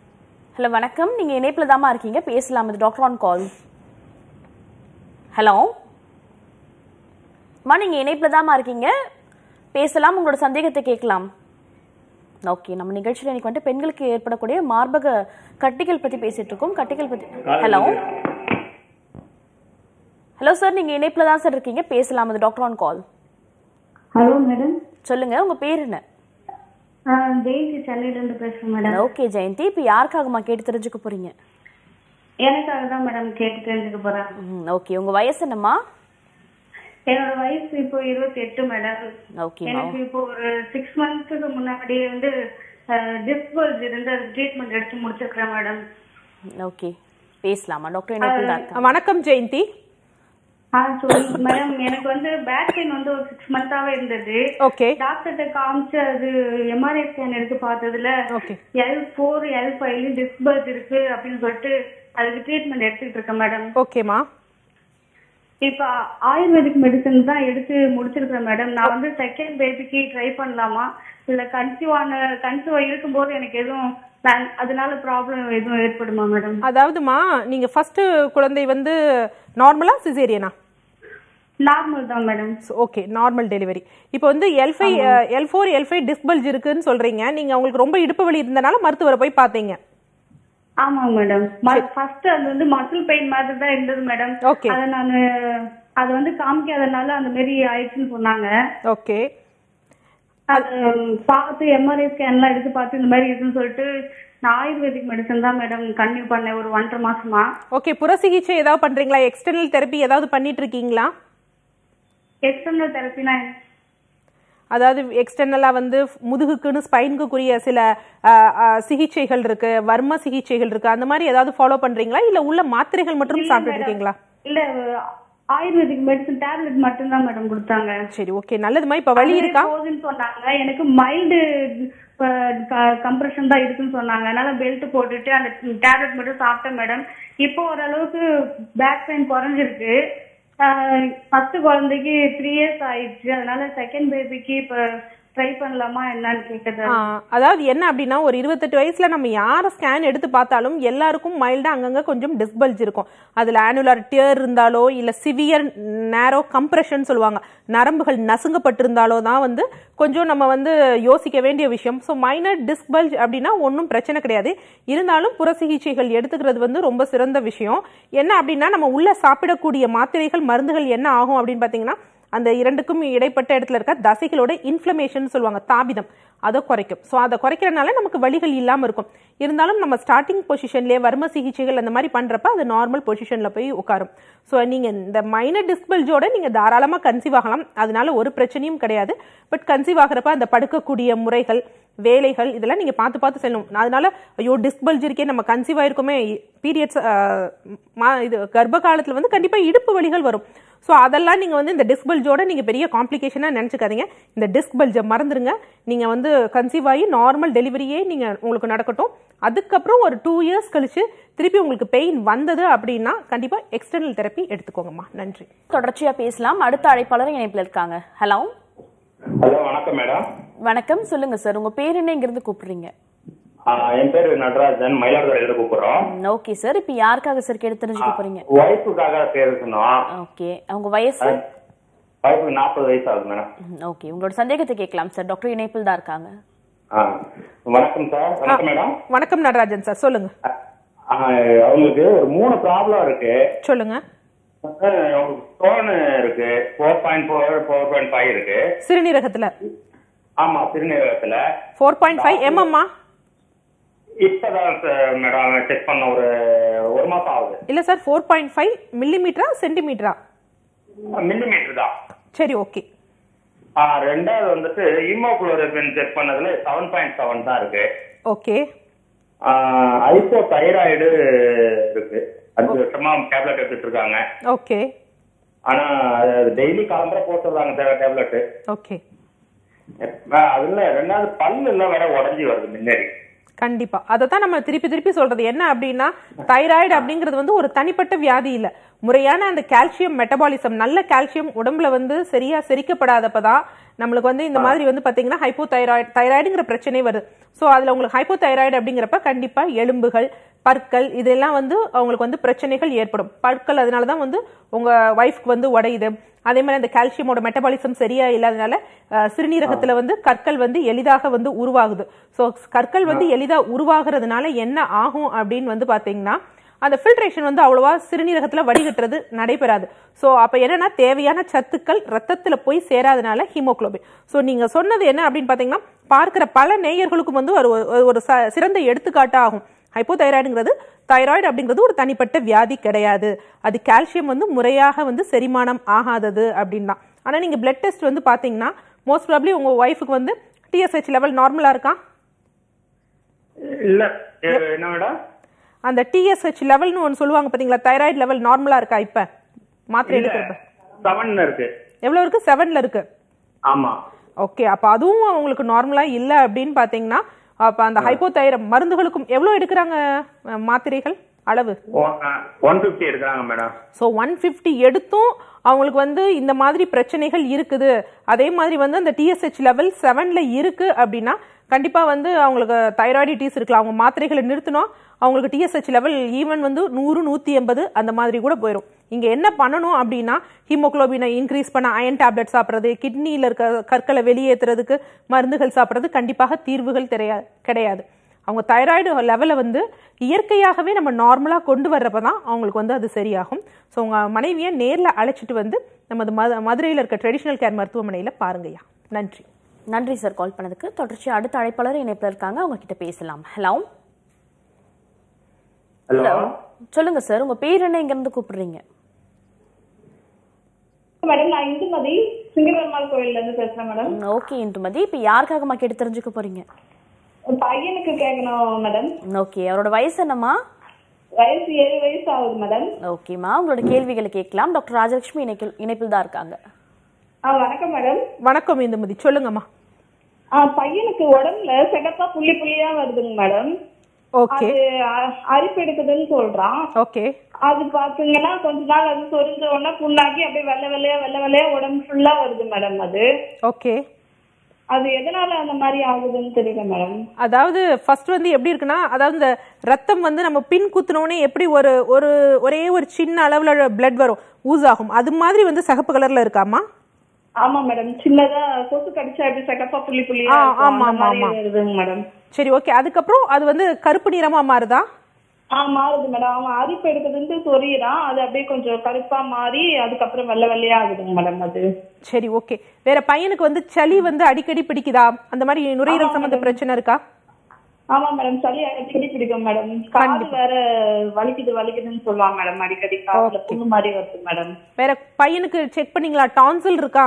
ஹலோ வணக்கம் நீங்க இணைப்புல தாமா இருக்கீங்க பேசலாம் இது டாக்டர் ஆன் கால் ஹலோ அம்மா நீங்க இணைப்புல தாமா இருக்கீங்க பேசலாம் உங்களோட சந்தேகத்தை கேட்கலாம் ஓகே நம்ம நிகழ்ச்சியில் இன்னைக்கு வந்துட்டு பெண்களுக்கு ஏற்படக்கூடிய மார்பக கட்டிகள் பத்தி பேசிட்டு இருக்கோம் கட்டிகள் பத்தி ஹலோ ஹலோ சார் நீங்க இணைப்புல தான் சார் இருக்கீங்க பேசலாம் அது doctor on call hello madam சொல்லுங்க உங்க பேர் என்ன ஜெயந்தி சென்னையிலேருந்து பேசுகிறேன் மேடம் ஓகே ஜெயந்தி இப்போ யாருக்காகமா கேட்டு தெரிஞ்சுக்க போறீங்க எனக்காக தான் மேடம் கேட்டு தெரிஞ்சுக்க போகிறேன் ஓகே உங்க வயசு என்னம்மா என்னோட வயசு இப்போ இருபத்தி எட்டு மேடம் ஓகேம்மா எனக்கு இப்போ ஒரு சிக்ஸ் மந்த்ஸுக்கு முன்னாடியே வந்து டிஸ்பர்ஸ் இருந்து ட்ரீட்மெண்ட் எடுத்து முடிச்சிருக்கிறேன் மேடம் ஓகே பேசலாமா டாக்டர் இணைப்பில் தான் இருக்காங்க வணக்கம் ஜெயந்தி ஆ சொல்லுங்க மேடம் எனக்கு வந்து பேக் பெயின் வந்து ஒரு சிக்ஸ் மந்த்தாவே இருந்தது ஓகே டாக்டர்கிட்ட காமிச்சு அது எம்ஆர்ஐ ஸ்கேன் எடுத்து பார்த்ததுல ஓகே எல் ஃபோர் எல் ஃபைவ்லையும் டிஸ்பர்ஸ் இருக்கு அப்படின்னு சொல்லிட்டு அதுக்கு ட்ரீட்மெண்ட் எடுத்துக்கிட்டு இருக்கேன் மேடம் ஓகேமா இப்ப ஆயுர்வேதிக் மெடிசன் தான் எடுத்து முடிச்சிருக்கிறேன் மேடம் நான் வந்து செகண்ட் பேபிக்கு ட்ரை பண்ணலாமா இல்ல கன்சீவ் ஆன கன்சீவ் இருக்கும்போது எனக்கு எதுவும் plan- அதனால ப்ராப்ளம் எதுவும் ஏற்படுமா மேடம் அதாவதுமா நீங்க ஃபர்ஸ்ட் குழந்தை வந்து நார்மலா சிசேரியனா நார்மல் தான் மேடம் ஓகே நார்மல் டெலிவரி இப்போ வந்து L five L four L five டிஸ்பல்ஜ் இருக்குன்னு சொல்றீங்க நீங்க உங்களுக்கு ரொம்ப இடுப்பு வலி இருந்தனால மருத்துவரை போய் பார்த்தீங்க ஆமாங்க மேடம் ஃபர்ஸ்ட் அது வந்து மசில் பெயின் மாதிரி தான் இருந்தது மேடம் Okay. அத நான் அது வந்து காமிக்காதனால அந்த மாதிரி ஆயிடுச்சுன்னு சொன்னாங்க ஓகே அது பார்த்து எம்ஆர்ஐ ஸ்கேன்லாம் எடுத்து பார்த்து இந்த மாதிரி இருக்குன்னு சொல்லிட்டு நான் ஆயுர்வேதிக் மெடிசன் தான் மேடம் கன்டினியூ பண்ணேன் ஒரு ஒன்றரை மாசமா ஓகே புற சிகிச்சை ஏதாவது பண்றீங்களா எக்ஸ்டர்னல் தெரப்பி ஏதாவது பண்ணிட்டு இருக்கீங்களா எக்ஸ்டர்னல் தெரப்பினா அதாவது எக்ஸ்டர்னலா வந்து முதுகுக்குன்னு ஸ்பைனுக்குரிய சில ஆ, ஆ, சிகிச்சைகள் இருக்கு வர்ம சிகிச்சைகள் இருக்கு அந்த மாதிரி ஏதாவது ஃபாலோ பண்றீங்களா இல்ல உள்ள மாத்திரைகள் மட்டும் சாப்பிட்டுட்டு இருக்கீங்களா இல்ல ஆயுர்வேதிக் மெடிசன் டேப்லெட் மட்டும் தான் மேடம் கொடுத்தாங்க சரி ஓகே நல்லதுமா இப்ப வலி அதுவே இருக்கா போதுன்னு சொன்னாங்க எனக்கு மைல்டு கம்ப்ரெஷன் தான் இருக்குன்னு சொன்னாங்க அதனால பெல்ட் போட்டுட்டு அந்த டேப்லெட் மட்டும் சாப்பிட்டேன் மேடம் இப்போ ஓரளவுக்கு பேக் பெயின் குறைஞ்சிருக்கு ஃபர்ஸ்ட் குழந்தைக்கு த்ரீ இயர்ஸ் ஆயிடுச்சு அதனால செகண்ட் பேபிக்கு இப்போ ட்ரை பண்ணலாமா என்னன்னு கேட்டது ஆ, அதாவது என்ன அப்படின்னா ஒரு இருபத்தெட்டு வயசுல நம்ம யார ஸ்கேன் எடுத்து பார்த்தாலும் எல்லாருக்கும் மைல்டா அங்கங்க கொஞ்சம் டிஸ்பல்ஜ் இருக்கும் அதுல ஆனுலர் டியர் இருந்தாலோ இல்ல சிவியர் நேரோ கம்ப்ரெஷன் சொல்லுவாங்க நரம்புகள் நசுங்கப்பட்டிருந்தாலோ தான் வந்து கொஞ்சம் நம்ம வந்து யோசிக்க வேண்டிய விஷயம் ஸோ மைனர் டிஸ்பல்ஜ் அப்படின்னா ஒன்றும் பிரச்சனை கிடையாது இருந்தாலும் புற சிகிச்சைகள் எடுத்துக்கிறது வந்து ரொம்ப சிறந்த விஷயம் என்ன அப்படின்னா நம்ம உள்ள சாப்பிடக்கூடிய மாத்திரைகள் மருந்துகள் என்ன ஆகும் அப்படின்னு பார்த்தீங்கன்னா அந்த இரண்டுக்கும் இடைப்பட்ட இடத்துல இருக்க தசைகளோட இன்ஃப்ளமேஷன் சொல்லுவாங்க தாபிதம் அதை குறைக்கும் ஸோ அதை குறைக்கிறனால நமக்கு வலிகள் இல்லாமல் இருக்கும் இருந்தாலும் நம்ம ஸ்டார்டிங் பொசிஷன்லேயே வர்ம சிகிச்சைகள் அந்த மாதிரி பண்ணுறப்ப அது நார்மல் பொசிஷனில் போய் உட்காரும் ஸோ நீங்கள் இந்த மைனர் டிஸ்பல்ஜோட நீங்கள் தாராளமாக கன்சீவ் ஆகலாம் அதனால ஒரு பிரச்சனையும் கிடையாது பட் கன்சீவ் ஆகிறப்ப அந்த படுக்கக்கூடிய முறைகள் வேலைகள் இதெல்லாம் நீங்கள் பார்த்து பார்த்து செல்லணும் அதனால ஐயோ டிஸ்பல்ஜ் இருக்கே நம்ம கன்சீவ் ஆயிருக்கோமே பீரியட்ஸ் இது கர்ப்ப காலத்தில் வந்து கண்டிப்பாக இடுப்பு வலிகள் வரும் ஸோ அதெல்லாம் நீங்கள் வந்து இந்த டிஸ்க் பல்ஜோட நீங்கள் பெரிய காம்ப்ளிகேஷனாக நினச்சிக்காதீங்க இந்த டிஸ்க் பல்ஜை மறந்துருங்க நீங்கள் வந்து கன்சீவ் ஆகி நார்மல் டெலிவரியே நீங்கள் உங்களுக்கு நடக்கட்டும் அதுக்கப்புறம் ஒரு டூ இயர்ஸ் கழிச்சு திருப்பி உங்களுக்கு பெயின் வந்தது அப்படின்னா கண்டிப்பாக எக்ஸ்டர்னல் தெரப்பி எடுத்துக்கோங்கம்மா நன்றி தொடர்ச்சியா பேசலாம் அடுத்த அழைப்பாளர் இணைப்புல இருக்காங்க ஹலோ ஹலோ வணக்கம் மேடம் வணக்கம் சொல்லுங்க சார் உங்க பேர் என்ன இங்கிருந்து கூப்பிடுறீங்க ஆ, என் பேரு நடராஜன் மயிலாடுதுறையில கூப்பிடுறோம் ஓகே சார் இப்போ யாருக்காக சார் கேட்டு தெரிஞ்சுக்க போறீங்க ஒய்ஃபுக்காக பேசணும் ஓகே அவங்க வயசு ஒய்ஃபுக்கு நாற்பது வயசு ஆகுது மேடம் ஓகே உங்களோட சந்தேகத்தை கேட்கலாம் சார் டாக்டர் இணைப்பில் தான் இருக்காங்க ஆ, வணக்கம் சார் வணக்கம் மேடம் வணக்கம் நடராஜன் சார் சொல்லுங்க ஆ, அவங்களுக்கு ஒரு மூணு ப்ராப்ளம் இருக்கு சொல்லுங்க அவங்களுக்கு ஸ்டோன் இருக்கு four point four four point five இருக்கு சிறுநீரகத்தில் ஆமா சிறுநீரகத்துல ஃபோர் பாயிண்ட் ஃபைவ் எம்எம்மா இப்பதான் சார் மேடம் செக் பண்ண ஒரு ஒரு மாசம் ஆகுது இல்லை சார் ஃபோர் பாயிண்ட் ஃபைவ் மில்லிமீட்டரா சென்டிமீட்டரா மில்லிமீட்டர் தான் சரி ஓகே ஆ, ரெண்டாவது வந்துட்டு ஹீமோகுளோரின் செக் பண்ணதுல செவன் பாயிண்ட் செவன் தான் இருக்கு ஓகே ஐசோ தைராய்டு இருக்கு அஞ்சு வருஷமா டேப்லெட் எடுத்துட்டு இருக்காங்க ஓகே ஆனா டெய்லி காலம்பரை போட்டுறாங்க டேப்லெட் ஓகே அதுல ரெண்டாவது பல்லு எல்லாம் வேற உடஞ்சி வருது முன்னாடி கண்டிப்பா அதை தான் நம்ம திருப்பி திருப்பி சொல்றது என்ன அப்படின்னா தைராய்டு அப்படிங்கிறது வந்து ஒரு தனிப்பட்ட வியாதி இல்ல முறையான அந்த கால்சியம் மெட்டபாலிசம் நல்ல கால்சியம் உடம்புல வந்து சரியா செரிக்கப்படாதப்பதான் நம்மளுக்கு வந்து இந்த மாதிரி வந்து பாத்தீங்கன்னா ஹைப்போ தைராய்டு தைராய்டுங்கிற பிரச்சனை வருது ஸோ அதுல உங்களுக்கு ஹைப்போ தைராய்டு அப்படிங்கிறப்ப கண்டிப்பா எலும்புகள் பற்கள் இதெல்லாம் வந்து அவங்களுக்கு வந்து பிரச்சனைகள் ஏற்படும் பற்கள் அதனால தான் வந்து உங்க ஒய்ஃப்க்கு வந்து உடையுது அதே மாதிரி அந்த கால்சியமோட மெட்டபாலிசம் சரியா இல்லாதனால அஹ், சிறுநீரகத்துல வந்து கற்கள் வந்து எளிதாக வந்து உருவாகுது ஸோ கற்கள் வந்து எளிதா உருவாகிறதுனால என்ன ஆகும் அப்படின்னு வந்து பாத்தீங்கன்னா அந்த ஃபில்ட்ரேஷன் வந்து அவ்வளவா சிறுநீரகத்துல வடிகட்டுறது நடைபெறாது ஸோ அப்ப என்னன்னா தேவையான சத்துக்கள் ரத்தத்துல போய் சேராதனால ஹீமோகுளோபின் ஸோ நீங்க சொன்னது என்ன அப்படின்னு பாத்தீங்கன்னா பார்க்கிற பல நேயர்களுக்கும் வந்து ஒரு ஒரு- ஒரு ச- சிறந்த எடுத்துக்காட்டு ஆகும் ஹைப்போதைராய்டுங்கிறது தைராய்டு அப்படிங்கிறது ஒரு தனிப்பட்ட வியாதி கிடையாது அது கால்சியம் வந்து முறையாக வந்து செரிமானம் ஆகாதது அப்படின்னு தான் ஆனா நீங்க பிளட் டெஸ்ட் வந்து பாத்தீங்கன்னா மோஸ்ட் ப்ராப்ளி உங்க ஒய்ஃபுக்கு வந்து டிஎஸ்ஹெச் லெவல் நார்மலா இருக்கா இல்ல எ- என்ன மேடம் அந்த டிஎஸ்ஹெச் லெவல்னு ஒன்று சொல்லுவாங்க பாத்தீங்களா தைராய்டு லெவல் நார்மலா இருக்கா இப்ப மாத்திரை எடுக்கிறப்ப செவன் இருக்கு எவ்வளவு இருக்கு செவன்ல இருக்கு ஆமா ஓகே அப்ப அதுவும் உங்களுக்கு நார்மலா இல்ல அப்படின்னு பாத்தீங்கன்னா அப்ப அந்த ஹைப்போதைரம் மருந்துகளுக்கும் எவ்வளவு எடுக்கிறாங்க அஹ், மாத்திரைகள் அளவு ஒன் பிப்டி எடுக்கிறாங்க மேடம் ஸோ ஒன் ஃபிஃப்டி எடுத்தும் அவங்களுக்கு வந்து இந்த மாதிரி பிரச்சனைகள் இருக்குது அதே மாதிரி வந்து அந்த டிஎஸ்ஹெச் லெவல் செவனில் இருக்கு அப்படின்னா கண்டிப்பாக வந்து அவங்களுக்கு தைராய்டிட்டிஸ் இருக்கலாம் அவங்க மாத்திரைகளை நிறுத்தினோம் அவங்களுக்கு டிஎஸ்ஹெச் லெவல் ஈவன் வந்து நூறு நூற்றி எண்பது அந்த மாதிரி கூட போயிடும் இங்கே என்ன பண்ணணும் அப்படின்னா ஹீமோகுளோபினை இன்க்ரீஸ் பண்ண அயன் டேப்லெட் சாப்பிட்றது கிட்னியில் இருக்க கற்களை வெளியேற்றுறதுக்கு மருந்துகள் சாப்பிட்றது கண்டிப்பாக தீர்வுகள் தெரியா கிடையாது அவங்க தைராய்டு லெவலை வந்து இயற்கையாகவே நம்ம நார்மலாக கொண்டு வர்றப்ப தான் அவங்களுக்கு வந்து அது சரியாகும் ஸோ உங்கள் மனைவியை நேரில் அழைச்சிட்டு வந்து நமது மது மதுரையில் இருக்க ட்ரெடிஷ்னல் கேர் மருத்துவமனையில் பாருங்கய்யா நன்றி நன்றி சார் கால் பண்ணதுக்கு தொடர்ச்சி அடுத்த அழைப்பாளர் இணைப்பில் இருக்காங்க அவங்க கிட்ட பேசலாம் ஹலோ ஹலோ சொல்லுங்க சார் உங்க பேர் என்ன இங்க இருந்து கூப்பிடுறீங்க மேடம் நான் இந்துமதி சிங்கப்பெருமாள் கோயில்ல இருந்து பேசுறேன் மேடம் ஓகே இந்துமதி இப்ப யாருக்காகமா கேட்டு தெரிஞ்சுக்க போறீங்க பையனுக்கு கேட்கணும் மேடம் ஓகே அவரோட வயசு என்னம்மா வயசு ஏழு வயசு ஆகுது மேடம் ஓகேம்மா உங்களோட கேள்விகளை கேட்கலாம் டாக்டர் ராஜலட்சுமி இணைப்பில் இணைப்பில் தான் இருக்காங்க ஆ வணக்கம் மேடம் வணக்கம் இந்துமதி சொல்லுங்கம்மா ஆ பையனுக்கு உடம்புல சிகப்பா புள்ளி புள்ளியா வருதுங்க மேடம் ஓகே அது அ- அரிப்பு எடுக்குதுன்னு சொல்றான் ஓகே அது பாத்தீங்கன்னா கொஞ்ச நாள் அது சொரிஞ்ச உடனே புண்ணாக்கி அப்படியே வெள்ளை வெள்ளையா வெள்ளை வெள்ளையா உடம்பு ஃபுல்லா வருது மேடம் அது ஓகே அது எதனால அந்த மாதிரி ஆகுதுன்னு தெரியல மேடம் அதாவது ஃபர்ஸ்ட் வந்து எப்படி இருக்குன்னா அதாவது இந்த ரத்தம் வந்து நம்ம பின் குத்துனோடனே எப்படி ஒரு ஒரு ஒரே ஒரு சின்ன அளவுல பிளட் வரும் ஊஸ் ஆகும் அது மாதிரி வந்து சகப்பு கலர்ல இருக்காமா ஆமா மேடம் சின்னதா கொசு கடிச்சா எப்படி சிகப்பா புள்ளி புள்ளியா ஆ, இருக்கும், ஆமா, அந்த மாதிரி ஆமா. வருதுங்க மேடம் சரி ஓகே அதுக்கப்புறம் அது வந்து கருப்பு நிறமா மாறுதா ஆ மாறுது மேடம் அவன் அரிப்பு எடுக்குதுன்ட்டு சொரியிறான் அது அப்படியே கொஞ்சம் கருப்பா மாறி அதுக்கப்புறம் வெள்ளை வெள்ளையா ஆகுதுங்க மேடம் அது சரி ஓகே வேற பையனுக்கு வந்து சளி வந்து அடிக்கடி பிடிக்குதா அந்த மாதிரி நுரையீரல் சம்பந்த பிரச்சனை இருக்கா ஆமா மேடம் சளி அடிக்கடி பிடிக்கும் மேடம் காது வேற வலிக்குது வலிக்குதுன்னு சொல்லுவாங்க மேடம் அடிக்கடி காதுல புண்ணு மாதிரி வருது மேடம் வேற பையனுக்கு செக் பண்ணீங்களா டான்சில் இருக்கா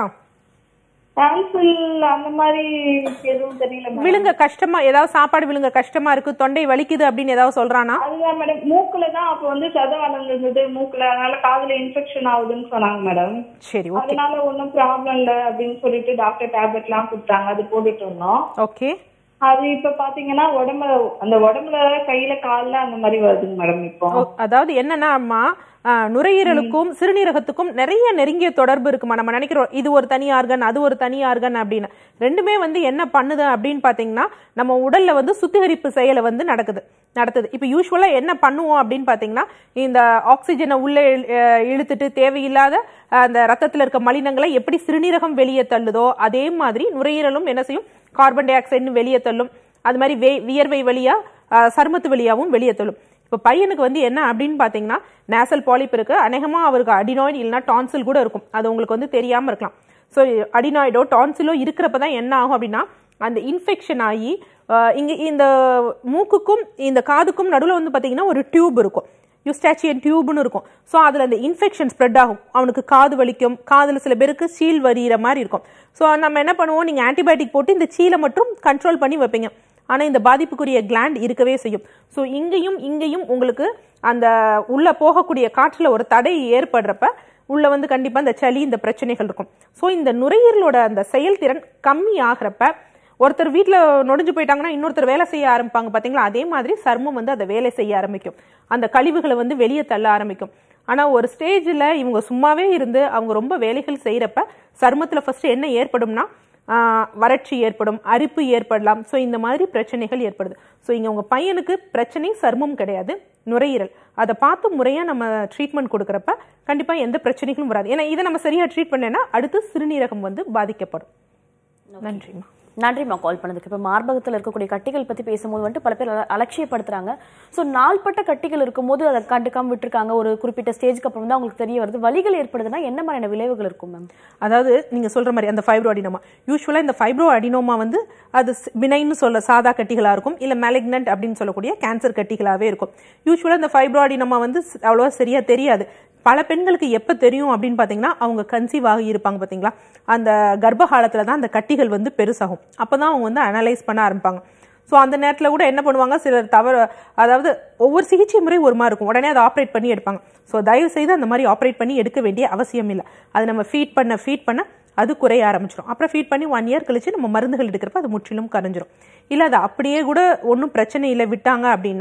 டான்சில் அந்த மாதிரி எதுவும் தெரியல மேடம் விழுங்க கஷ்டமா ஏதாவது சாப்பாடு விழுங்க கஷ்டமா இருக்கு தொண்டை வலிக்குது அப்படின்னு ஏதாவது சொல்றானா அதுதான் மேடம் மூக்குல தான் அப்ப வந்து சத வளர்ந்துருந்தது மூக்குல அதனால காதுல இன்ஃபெக்ஷன் ஆகுதுன்னு சொன்னாங்க மேடம் சரி ஓகே அதனால ஒன்றும் ப்ராப்ளம் இல்லை அப்படின்னு சொல்லிட்டு டாக்டர் டேப்லெட் எல்லாம் கொடுத்தாங்க அது போட்டுட்டு இருந்தோம் ஓகே அது இப்ப பாத்தீங்கன்னா உடம்புல அந்த உடம்புல கையில கால்ல அந்த மாதிரி வருதுங்க மேடம் இப்போ ஓ, அதாவது என்னன்னா அம்மா ஆ, நுரையீரலுக்கும் சிறுநீரகத்துக்கும் நிறைய நெருங்கிய தொடர்பு இருக்குமா நம்ம நினைக்கிறோம் இது ஒரு தனி ஆர்கன் அது ஒரு தனி ஆர்கன் அப்படின்னு ரெண்டுமே வந்து என்ன பண்ணுது அப்படின்னு பாத்தீங்கன்னா நம்ம உடல்ல வந்து சுத்திகரிப்பு செயலை வந்து நடக்குது நடத்துது இப்போ யூஸ்வலா என்ன பண்ணுவோம் அப்படின்னு பாத்தீங்கன்னா இந்த ஆக்சிஜனை உள்ளே இழு- அஹ் இழுத்துட்டு தேவையில்லாத அஹ், அந்த ரத்தத்துல இருக்க மலினங்களை எப்படி சிறுநீரகம் வெளியே தள்ளுதோ அதே மாதிரி நுரையீரலும் என்ன செய்யும் கார்பன் டை ஆக்சைடுன்னு வெளியே தள்ளும் அது மாதிரி வே வியர்வை வழியா அஹ், சருமத்து வழியாவும் வெளியே தள்ளும் இப்போ பையனுக்கு வந்து என்ன அப்படின்னு பார்த்தீங்கன்னா நேசல் பாலிப் இருக்கு அநேகமாக அவருக்கு அடினாய்டு இல்லைனா டான்சில் கூட இருக்கும் அது உங்களுக்கு வந்து தெரியாமல் இருக்கலாம் ஸோ அடினாய்டோ டான்சிலோ இருக்கிறப்ப தான் என்ன ஆகும் அப்படின்னா அந்த இன்ஃபெக்ஷன் ஆகி அஹ், இங்க இந்த மூக்குக்கும் இந்த காதுக்கும் நடுவில் வந்து பார்த்தீங்கன்னா ஒரு டியூப் இருக்கும் யூஸ்டாச்சியன் டியூப்னு இருக்கும் ஸோ அதில் அந்த இன்ஃபெக்ஷன் ஸ்ப்ரெட் ஆகும் அவனுக்கு காது வலிக்கும் காதில் சில பேருக்கு சீல் வரியிற மாதிரி இருக்கும் ஸோ நம்ம என்ன பண்ணுவோம் நீங்கள் ஆன்டிபயோட்டிக் போட்டு இந்த சீலை மட்டும் கண்ட்ரோல் பண்ணி வைப்பீங்க ஆனால் இந்த பாதிப்புக்குரிய கிளாண்ட் இருக்கவே செய்யும் ஸோ இங்கேயும் இங்கேயும் உங்களுக்கு அந்த உள்ள போகக்கூடிய காற்றில் ஒரு தடை ஏற்படுறப்ப உள்ள வந்து கண்டிப்பாக இந்த சளி இந்த பிரச்சனைகள் இருக்கும் ஸோ இந்த நுரையீரலோட அந்த செயல்திறன் கம்மி ஆகிறப்ப ஒருத்தர் வீட்டில் நொடிஞ்சு போயிட்டாங்கன்னா இன்னொருத்தர் வேலை செய்ய ஆரம்பிப்பாங்க பார்த்தீங்களா அதே மாதிரி சர்மம் வந்து அதை வேலை செய்ய ஆரம்பிக்கும் அந்த கழிவுகளை வந்து வெளியே தள்ள ஆரம்பிக்கும் ஆனால் ஒரு ஸ்டேஜில் இவங்க சும்மாவே இருந்து அவங்க ரொம்ப வேலைகள் செய்கிறப்ப சருமத்தில் ஃபர்ஸ்ட் என்ன ஏற்படும்னா ஆஹ், வறட்சி ஏற்படும் அரிப்பு ஏற்படலாம் ஸோ இந்த மாதிரி பிரச்சனைகள் ஏற்படுது ஸோ இங்கே உங்கள் பையனுக்கு பிரச்சனை சர்மம் கிடையாது நுரையீரல் அதை பார்த்து முறையாக நம்ம ட்ரீட்மெண்ட் கொடுக்குறப்ப கண்டிப்பாக எந்த பிரச்சனைகளும் வராது ஏன்னா இதை நம்ம சரியாக ட்ரீட் பண்ணேன்னா அடுத்து சிறுநீரகம் வந்து பாதிக்கப்படும் நன்றிம்மா நன்றிம்மா கால் பண்ணதுக்கு இப்போ மார்பகத்தில் இருக்கக்கூடிய கட்டிகள் பற்றி பேசும்போது வந்துட்டு பல பேர் அல- அலட்சியப்படுத்துறாங்க ஸோ நாள்பட்ட கட்டிகள் இருக்கும்போது அதை கண்டுக்காம விட்டுருக்காங்க ஒரு குறிப்பிட்ட ஸ்டேஜ்க்கு அப்புறம் தான் அவங்களுக்கு தெரிய வருது வலிகள் ஏற்படுதுன்னா என்ன மாதிரியான விளைவுகள் இருக்கும் மேம் அதாவது நீங்க சொல்ற மாதிரி அந்த ஃபைப்ரோ அடினோமா யூஸ்வலா இந்த ஃபைப்ரோ அடினோமா வந்து அது பினைன்னு சொல்ல சாதா கட்டிகளா இருக்கும் இல்ல மேலிக்னன்ட் அப்படின்னு சொல்லக்கூடிய கேன்சர் கட்டிகளாவே இருக்கும் யூஸ்வலா இந்த ஃபைப்ரோ அடினோமா வந்து ஸ்- அவ்வளவா சரியா தெரியாது பல பெண்களுக்கு எப்ப தெரியும் அப்படின்னு பாத்தீங்கன்னா அவங்க கன்சீவ் ஆகி இருப்பாங்க பாத்தீங்களா அந்த கர்ப்ப காலத்துல தான் அந்த கட்டிகள் வந்து பெருசாகும் அப்பதான் அவங்க வந்து அனலைஸ் பண்ண ஆரம்பிப்பாங்க ஸோ அந்த நேரத்தில் கூட என்ன பண்ணுவாங்க சிலர் தவறு அதாவது ஒவ்வொரு சிகிச்சை முறை ஒரு மாதிரி இருக்கும் உடனே அதை ஆப்ரேட் பண்ணி எடுப்பாங்க ஸோ தயவு செய்து அந்த மாதிரி ஆப்ரேட் பண்ணி எடுக்க வேண்டிய அவசியம் இல்லை அது நம்ம ஃபீட் பண்ண ஃபீட் பண்ண அது குறைய ஆரம்பிச்சிடும் அப்புறம் ஃபீட் பண்ணி ஒன் இயர் கழிச்சு நம்ம மருந்துகள் எடுக்கிறப்ப அது முற்றிலும் கரைஞ்சிரும் இல்லை அது அப்படியே கூட ஒன்றும் பிரச்சனை இல்லை விட்டாங்க அப்படின்னா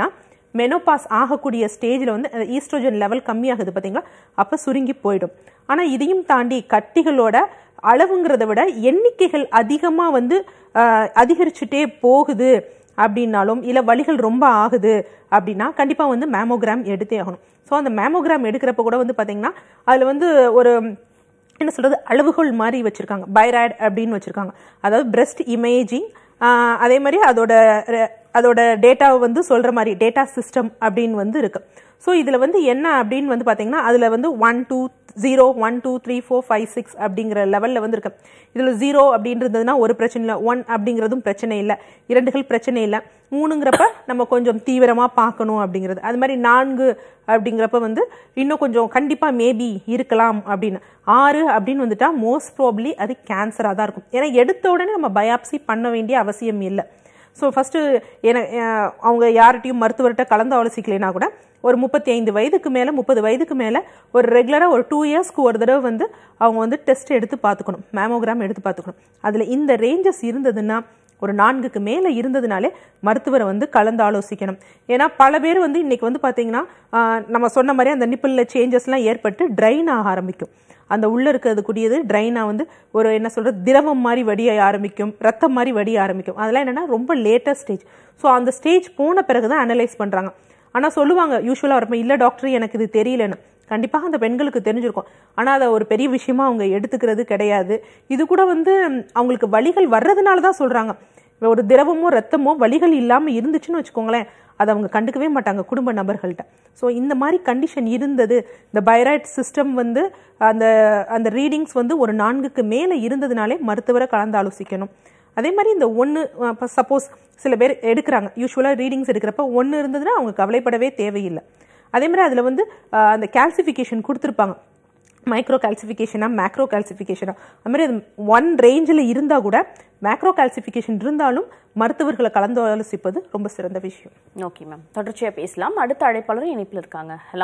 மெனோபாஸ் ஆகக்கூடிய ஸ்டேஜில் வந்து ஈஸ்ட்ரோஜன் லெவல் கம்மியாகுது பார்த்தீங்களா அப்போ சுருங்கி போயிடும் ஆனால் இதையும் தாண்டி கட்டிகளோட அளவுங்கிறத விட எண்ணிக்கைகள் அதிகமாக வந்து ஆஹ், அதிகரிச்சுட்டே போகுது அப்படின்னாலும் இல்லை வலிகள் ரொம்ப ஆகுது அப்படின்னா கண்டிப்பாக வந்து மேமோகிராம் எடுத்தே ஆகணும் ஸோ அந்த மேமோகிராம் எடுக்கிறப்ப கூட வந்து பார்த்தீங்கன்னா அதில் வந்து ஒரு என்ன சொல்றது அளவுகோல் மாதிரி வச்சிருக்காங்க பைராய்டு அப்படின்னு வச்சிருக்காங்க அதாவது பிரஸ்ட் இமேஜிங் அதே மாதிரி அதோட re- அதோட டேட்டாவை வந்து சொல்ற மாதிரி டேட்டா சிஸ்டம் அப்படின்னு வந்து இருக்கு ஸோ இதுல வந்து என்ன அப்படின்னு வந்து பாத்தீங்கன்னா அதுல வந்து one two zero one two three four five six அப்படிங்கிற லெவல்ல வந்து இருக்கு இதுல ஜீரோ அப்படின்றதுனா ஒரு பிரச்சனை இல்லை ஒன் அப்படிங்கிறதும் பிரச்சனை இல்லை இரண்டுகள் பிரச்சனை இல்லை மூணுங்கிறப்ப நம்ம கொஞ்சம் தீவிரமா பார்க்கணும் அப்படிங்கிறது அது மாதிரி நான்கு அப்படிங்கிறப்ப வந்து இன்னும் கொஞ்சம் கண்டிப்பா மேபி இருக்கலாம் அப்படின்னு ஆறு அப்படின்னு வந்துட்டா மோஸ்ட் ப்ராப்ளி அது கேன்சராக தான் இருக்கும் ஏன்னா எடுத்த உடனே நம்ம பயாப்சி பண்ண வேண்டிய அவசியம் இல்லை ஸோ ஃபஸ்ட்டு என அஹ் அவங்க யார்கிட்டயும் மருத்துவர்கிட்ட கலந்து ஆலோசிக்கலைனா கூட ஒரு முப்பத்தி ஐந்து வயதுக்கு மேலே முப்பது வயதுக்கு மேலே ஒரு ரெகுலராக ஒரு டூ இயர்ஸ்க்கு ஒரு தடவை வந்து அவங்க வந்து டெஸ்ட் எடுத்து பார்த்துக்கணும் மேமோகிராம் எடுத்து பார்த்துக்கணும் அதில் இந்த ரேஞ்சஸ் இருந்ததுன்னா ஒரு நான்குக்கு மேலே இருந்ததுனாலே மருத்துவரை வந்து கலந்து ஆலோசிக்கணும் ஏன்னா பல பேர் வந்து இன்னைக்கு வந்து பார்த்தீங்கன்னா ஆஹ் நம்ம சொன்ன மாதிரி அந்த நிப்பிளில் சேஞ்சஸ்லாம் ஏற்பட்டு ட்ரைன் ஆக ஆரம்பிக்கும் அந்த உள்ள இருக்கிறது கூடியது ட்ரைனா வந்து ஒரு என்ன சொல்றது திரவம் மாதிரி வடிய ஆரம்பிக்கும் ரத்தம் மாதிரி வடிய ஆரம்பிக்கும் அதெல்லாம் என்னன்னா ரொம்ப லேட்டஸ்ட் ஸ்டேஜ் ஸோ அந்த ஸ்டேஜ் போன பிறகு தான் அனலைஸ் பண்றாங்க ஆனா சொல்லுவாங்க யூஸ்வலா வரப்ப இல்ல டாக்டர் எனக்கு இது தெரியலன்னு கண்டிப்பாக அந்த பெண்களுக்கு தெரிஞ்சிருக்கும் ஆனா அதை ஒரு பெரிய விஷயமா அவங்க எடுத்துக்கிறது கிடையாது இது கூட வந்து ம், அவங்களுக்கு வலிகள் வர்றதுனால தான் சொல்றாங்க ஒரு திரவமோ ரத்தமோ வலிகள் இல்லாம இருந்துச்சுன்னு வச்சுக்கோங்களேன் அதை அவங்க கண்டுக்கவே மாட்டாங்க குடும்ப நபர்கள்ட்ட ஸோ இந்த மாதிரி கண்டிஷன் இருந்தது இந்த பைராய்ட் சிஸ்டம் வந்து அந்த அந்த ரீடிங்ஸ் வந்து ஒரு நான்குக்கு மேலே இருந்ததுனாலே மருத்துவரை கலந்து ஆலோசிக்கணும் அதே மாதிரி இந்த ஒன்று சப்போஸ் சில பேர் எடுக்கிறாங்க யூஸ்வலாக ரீடிங்ஸ் எடுக்கிறப்ப ஒன்று இருந்ததுன்னா அவங்க கவலைப்படவே தேவையில்லை அதே மாதிரி அதில் வந்து அஹ், அந்த கால்சிஃபிகேஷன் கொடுத்துருப்பாங்க மைக்ரோ கால்சிஃபிகேஷனா மேக்ரோ கால்சிஃபிகேஷனா அது மாதிரி அது ஒன் ரேஞ்சில் இருந்தால் கூட மேக்ரோ கால்சிஃபிகேஷன் இருந்தாலும் மருத்துவர்களை கலந்து ஆலோசிப்பது ரொம்ப சிறந்த விஷயம் ஓகே மேம் தொடர்ச்சியா பேசலாம் அடுத்த அழைப்பாளரும் இணைப்பில் இருக்காங்க ஹலோ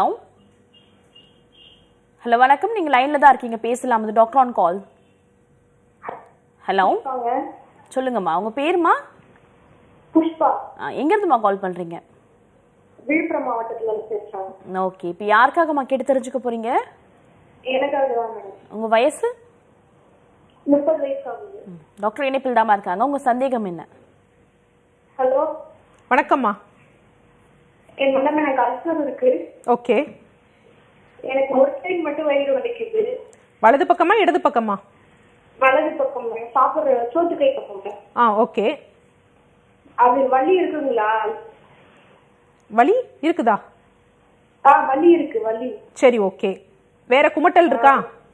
ஹலோ வணக்கம் நீங்க லைன்ல தான் இருக்கீங்க பேசலாம் அது டாக்டர் ஆன் கால் ஹலோ சொல்லுங்கம்மா உங்க பேருமா புஷ்பா ஆ, எங்க இருந்துமா கால் பண்றீங்க விழுப்புரம் மாவட்டத்துல இருந்து பேசுறாங்க ஓகே இப்போ யாருக்காகம்மா கேட்டு தெரிஞ்சுக்க போறீங்க எனக்காக தான் மேடம் உங்க வயசு முப்பது வயசு ஆகுது டாக்டர் இணைப்பில் தாமா இருக்காங்க உங்க சந்தேகம் என்ன ஹலோ வணக்கம்மா என் மேடம் எனக்கு அல்சர் இருக்கு ஓகே எனக்கு ஒரு சைடு மட்டும் வயிறு வலிக்குது வலது பக்கமா இடது பக்கமா வலது பக்கம் சாப்பிடுற சோத்து கை பக்கம் ஆ ஓகே அது வலி இருக்குங்களா வலி இருக்குதா ஆ வலி இருக்கு வலி சரி ஓகே வேற குமட்டல் இருக்கா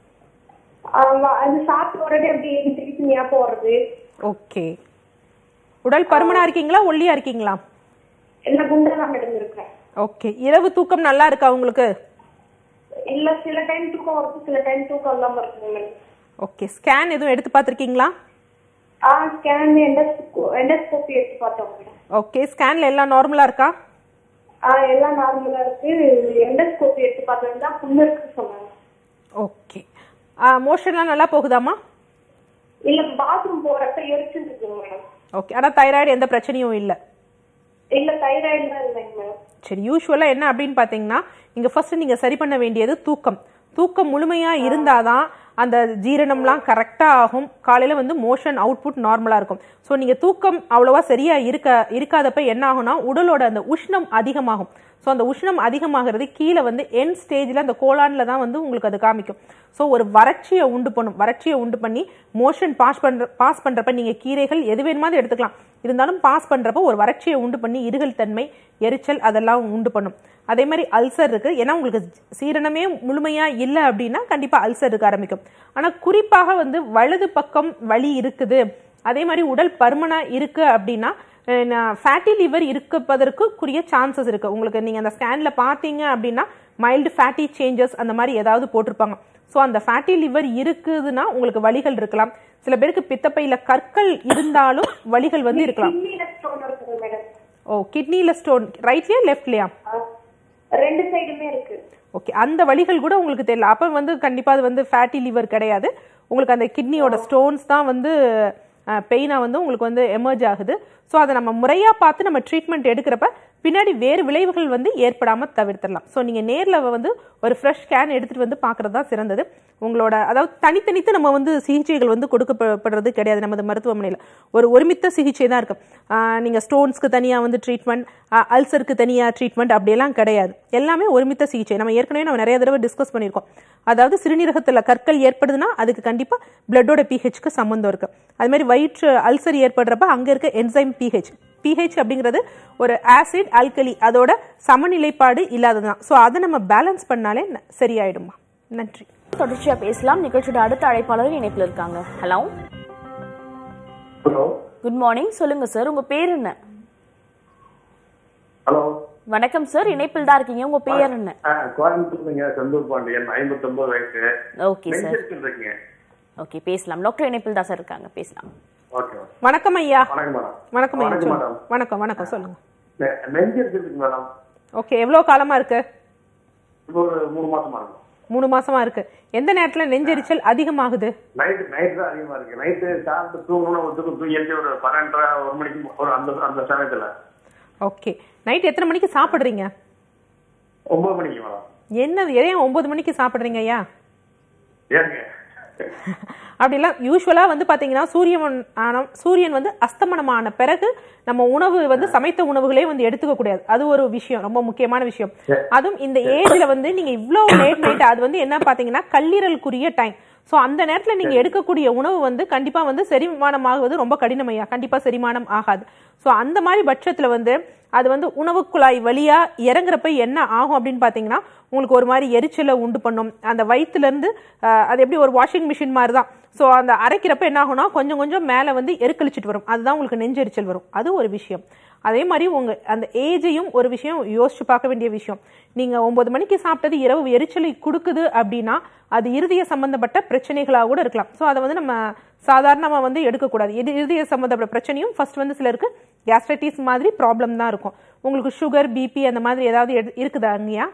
ஆ, வ- அது சாப்பிட்ட உடனே அப்படியே திருப்பி ஞாபகம் வருது ஓகே உடல் பருமனா இருக்கீங்களா ஒல்லியா இருக்கீங்களா என்ன குண்டா தான் மேடம் இருக்கேன் ஓகே இரவு தூக்கம் நல்லா இருக்கா உங்களுக்கு இல்ல சில டைம் தூக்கம் வருது சில டைம் தூக்கம் இல்லாம இருக்குங்க மேடம் ஓகே ஸ்கேன் எதுவும் எடுத்து பார்த்துருக்கீங்களா ஆ ஸ்கேன் எண்டோஸ்கோபி எடுத்து பார்த்தோம் மேடம் ஓகே ஸ்கேன்ல எல்லாம் நார்மலா இருக்கா ஆ எல்லாம் நார்மலா இருக்கு எண்டோஸ்கோபி எடுத்து பார்த்தோம் தான் புண்ணு இருக்கு சொன்னாங்க ஓகே மோஷன்லாம் நல்லா போகுதாம்மா இல்ல பாத்ரூம் போறப்ப எரிச்சல் இருக்குங்க மேடம் ஓகே ஆனால் தைராய்டு எந்த பிரச்சனையும் இல்லை இல்ல தைராய்டு தான் இல்லைங்க மேடம் சரி யூஸ்வலாக என்ன அப்படின்னு பார்த்தீங்கன்னா இங்கே ஃபர்ஸ்ட் நீங்கள் சரி பண்ண வேண்டியது தூக்கம் தூக்கம் முழுமையாக இருந்தாதான் அந்த ஜீரணம்லாம் கரெக்டாக ஆகும் காலையில் வந்து மோஷன் அவுட்புட் நார்மலாக இருக்கும் ஸோ நீங்கள் தூக்கம் அவ்வளோவா சரியாக இருக்க இருக்காதப்ப என்ன ஆகும்னா உடலோட அந்த உஷ்ணம் அதிகமாகும் ஸோ அந்த உஷ்ணம் அதிகமாகிறது கீழே வந்து என் ஸ்டேஜில் அந்த கோலானில் தான் வந்து உங்களுக்கு அது காமிக்கும் ஸோ ஒரு வறட்சியை உண்டு பண்ணும் வறட்சியை உண்டு பண்ணி மோஷன் பாஸ் பண்ற பாஸ் பண்ணுறப்ப நீங்கள் கீரைகள் எது வேணுமாவது எடுத்துக்கலாம் இருந்தாலும் பாஸ் பண்ணுறப்போ ஒரு வறட்சியை உண்டு பண்ணி இருகல் தன்மை எரிச்சல் அதெல்லாம் உண்டு பண்ணும் அதே மாதிரி அல்சர் இருக்கு ஏன்னா உங்களுக்கு சீரணமே முழுமையா இல்லை அப்படின்னா கண்டிப்பா அல்சர் இருக்க ஆரம்பிக்கும் ஆனா குறிப்பாக வந்து வலது பக்கம் வலி இருக்குது அதே மாதிரி உடல் பருமனா இருக்கு அப்படின்னா ஃபேட்டி லிவர் இருப்பதற்கு குறிய சான்சஸ் இருக்கு உங்களுக்கு நீங்க அந்த ஸ்கேன்ல பாத்தீங்க அப்படின்னா மைல்டு ஃபேட்டி சேஞ்சஸ் அந்த மாதிரி ஏதாவது போட்டிருப்பாங்க ஸோ அந்த ஃபேட்டி லிவர் இருக்குதுன்னா உங்களுக்கு வலிகள் இருக்கலாம் சில பேருக்கு பித்தப்பையில கற்கள் இருந்தாலும் வலிகள் வந்து இருக்கலாம் கிட்னில ஸ்டோன் இருக்குது மேடம் ஓ கிட்னில ஸ்டோன் ரைட்லயா லெஃப்ட்லயா ரெண்டு சைடுமே இருக்கு ஓகே அந்த வலிகள் கூட உங்களுக்கு தெரியல அப்போ வந்து கண்டிப்பாக அது வந்து ஃபேட்டி லிவர் கிடையாது உங்களுக்கு அந்த கிட்னியோட ஸ்டோன்ஸ் தான் வந்து பெயினாக வந்து உங்களுக்கு வந்து எமர்ஜ் ஆகுது ஸோ அதை நம்ம முறையாக பார்த்து நம்ம ட்ரீட்மெண்ட் எடுக்கிறப்ப பின்னாடி வேறு விளைவுகள் வந்து ஏற்படாம தவிர்த்திடலாம் ஸோ நீங்க நேர்ல வந்து ஒரு ஃப்ரெஷ் ஸ்கேன் எடுத்துட்டு வந்து பார்க்கறது தான் சிறந்தது உங்களோட அதாவது தனித்தனித்து நம்ம வந்து சிகிச்சைகள் வந்து கொடுக்கப்படுறது கிடையாது நமது மருத்துவமனையில் ஒரு ஒருமித்த சிகிச்சை தான் இருக்கு ஆஹ் நீங்க ஸ்டோன்ஸ்க்கு தனியா வந்து ட்ரீட்மெண்ட் அல்சருக்கு தனியா ட்ரீட்மெண்ட் அப்படியெல்லாம் கிடையாது எல்லாமே ஒருமித்த சிகிச்சை நம்ம ஏற்கனவே நம்ம நிறைய தடவை டிஸ்கஸ் பண்ணியிருக்கோம் அதாவது சிறுநீரகத்துல கற்கள் ஏற்படுதுன்னா அதுக்கு கண்டிப்பா பிளட்டோட பிஹெச்க்கு சம்மந்தம் இருக்கு அது மாதிரி வயிற்று அல்சர் ஏற்படுறப்ப அங்க இருக்க என்சைம் பிஹெச் பிஹெச் அப்படிங்கிறது ஒரு ஆசிட் ஆல்கலி அதோட சமநிலைப்பாடு இல்லாததுதான் ஸோ அதை நம்ம பேலன்ஸ் பண்ணாலே ந- சரியாயிடுமா நன்றி தொடர்ச்சியா பேசலாம் நிகழ்ச்சியோட அடுத்த அழைப்பாளர் இணைப்புல இருக்காங்க ஹலோ ஹலோ குட் மார்னிங் சொல்லுங்க சார் உங்க பேர் என்ன ஹலோ வணக்கம் சார் இணைப்பில் தான் இருக்கீங்க உங்க பேர் என்ன ஆ கோயம்புத்தூர்லங்க செந்தூர் பாண்டியன் ஐம்பத்தொன்பது வயசு ஓகே சார் நெஞ்சிருக்குன்னு இருக்கீங்க ஓகே பேசலாம் டாக்டர் இணைப்பில் தான் சார் இருக்காங்க பேசலாம் ஓகே வணக்கம் ஐயா வணக்கம் மேடம் வணக்கம் ஐயா வணக்கம் சொல்லுங்க மேடம் வணக்கம் வணக்கம் சொல்லுங்க நெ- நெஞ்சிருக்குன்னு மேடம் ஓகே எவ்வளோ காலமா இருக்கு இப்போ ஒரு மூணு மாசமா இருக்கும் மூணு மாசமா இருக்கு எந்த நேரத்துல நெஞ்செரிச்சல் அதிகமாகுது நைட்டு நைட் தான் அதிகமா இருக்கு நைட்டு சாப்பிட்டு தூங்கணும் ஒரு தூக்கம் தூங்கி எழுந்து ஒரு பன்னெண்டரை ஒரு மணிக்கு ஒரு அந்த அந்த சமயத்துல ஓகே நைட் எத்தனை மணிக்கு சாப்பிடுறீங்க ஒன்பது மணிக்கு மேடம் என்னது ஏன் ஒன்பது மணிக்கு சாப்பிடுறீங்க ஐயா ஏங்க அப்படிலாம் யூஸ்வலா வந்து பாத்தீங்கன்னா சூரியன் ஆன- சூரியன் வந்து அஸ்தமனமான பிறகு நம்ம உணவு வந்து சமைத்த உணவுகளே வந்து எடுத்துக்க கூடாது அது ஒரு விஷயம் ரொம்ப முக்கியமான விஷயம் அதுவும் இந்த ஏஜ்ல வந்து நீங்க இவ்வளவு லேட் நைட் அது வந்து என்ன பாத்தீங்கன்னா கல்லீரலுக்குரிய டைம் சோ அந்த நேரத்துல நீங்க எடுக்கக்கூடிய உணவு வந்து கண்டிப்பா வந்து செரிமானம் ஆகுவது ரொம்ப கடினம் ஐயா கண்டிப்பா செரிமானம் ஆகாது சோ அந்த மாதிரி பட்சத்துல வந்து அது வந்து உணவு குழாய் வழியா இறங்குறப்ப என்ன ஆகும் அப்படின்னு பாத்தீங்கன்னா உங்களுக்கு ஒரு மாதிரி எரிச்சலை உண்டு பண்ணும் அந்த வயிற்றுல இருந்து அஹ், அது எப்படி ஒரு வாஷிங் மிஷின் மாதிரி தான் ஸோ அந்த அரைக்கிறப்ப என்ன ஆகும்னா கொஞ்சம் கொஞ்சம் மேலே வந்து எருக்களிச்சிட்டு வரும் அதுதான் உங்களுக்கு நெஞ்செரிச்சல் வரும் அது ஒரு விஷயம் அதே மாதிரி உங்க அந்த ஏஜையும் ஒரு விஷயம் யோசிச்சு பார்க்க வேண்டிய விஷயம் நீங்க ஒன்பது மணிக்கு சாப்பிட்டது இரவு எரிச்சலை கொடுக்குது அப்படின்னா அது இருதய சம்பந்தப்பட்ட பிரச்சனைகளாக கூட இருக்கலாம் ஸோ அதை வந்து நம்ம சாதாரணமா வந்து எடுக்கக்கூடாது இது இருதய சம்பந்தப்பட்ட பிரச்சனையும் ஃபர்ஸ்ட் வந்து சிலருக்கு கேஸ்ட்ரைட்டிஸ் மாதிரி ப்ராப்ளம் தான் இருக்கும் உங்களுக்கு சுகர் பிபி அந்த மாதிரி ஏதாவது எடு- இருக்குதா அங்கேயா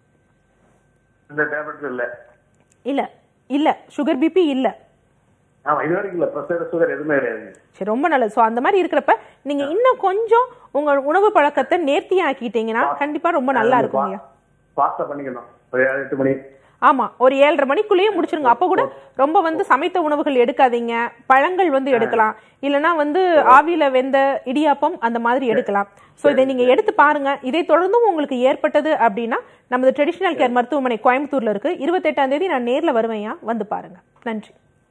இந்த டேப்லெட் இல்ல இல்ல இல்ல சுகர் பிபி இல்ல ஆமா இது வரைக்கும் இல்ல ப்ரெஷர் சுகர் எதுவுமே கிடையாது சரி ரொம்ப நல்லது ஸோ அந்த மாதிரி இருக்கிறப்ப நீங்க இன்னும் கொஞ்சம் உங்க உணவு பழக்கத்தை நேர்த்தியாக்கிட்டீங்கன்னா கண்டிப்பா ரொம்ப நல்லா இருக்குங்க ஃபாஸ்டா பண்ணிக்கணும் ஒரு ஏழு எட்டு மணி ஆமா ஒரு ஏழரை மணிக்குள்ளேயே முடிச்சிருங்க அப்ப கூட ரொம்ப வந்து சமைத்த உணவுகள் எடுக்காதீங்க பழங்கள் வந்து எடுக்கலாம் இல்லனா வந்து ஆவியில வெந்த இடியாப்பம் அந்த மாதிரி எடுக்கலாம் சோ இதை நீங்க எடுத்து பாருங்க இதை தொடர்ந்தும் உங்களுக்கு ஏற்பட்டது அப்படின்னா நமது ட்ரெடிஷனல் கேர் மருத்துவமனை கோயம்புத்தூர்ல இருக்கு இருபத்தெட்டாம் தேதி நான் நேர்ல வருவேன்யா வந்து பாருங்க நன்றி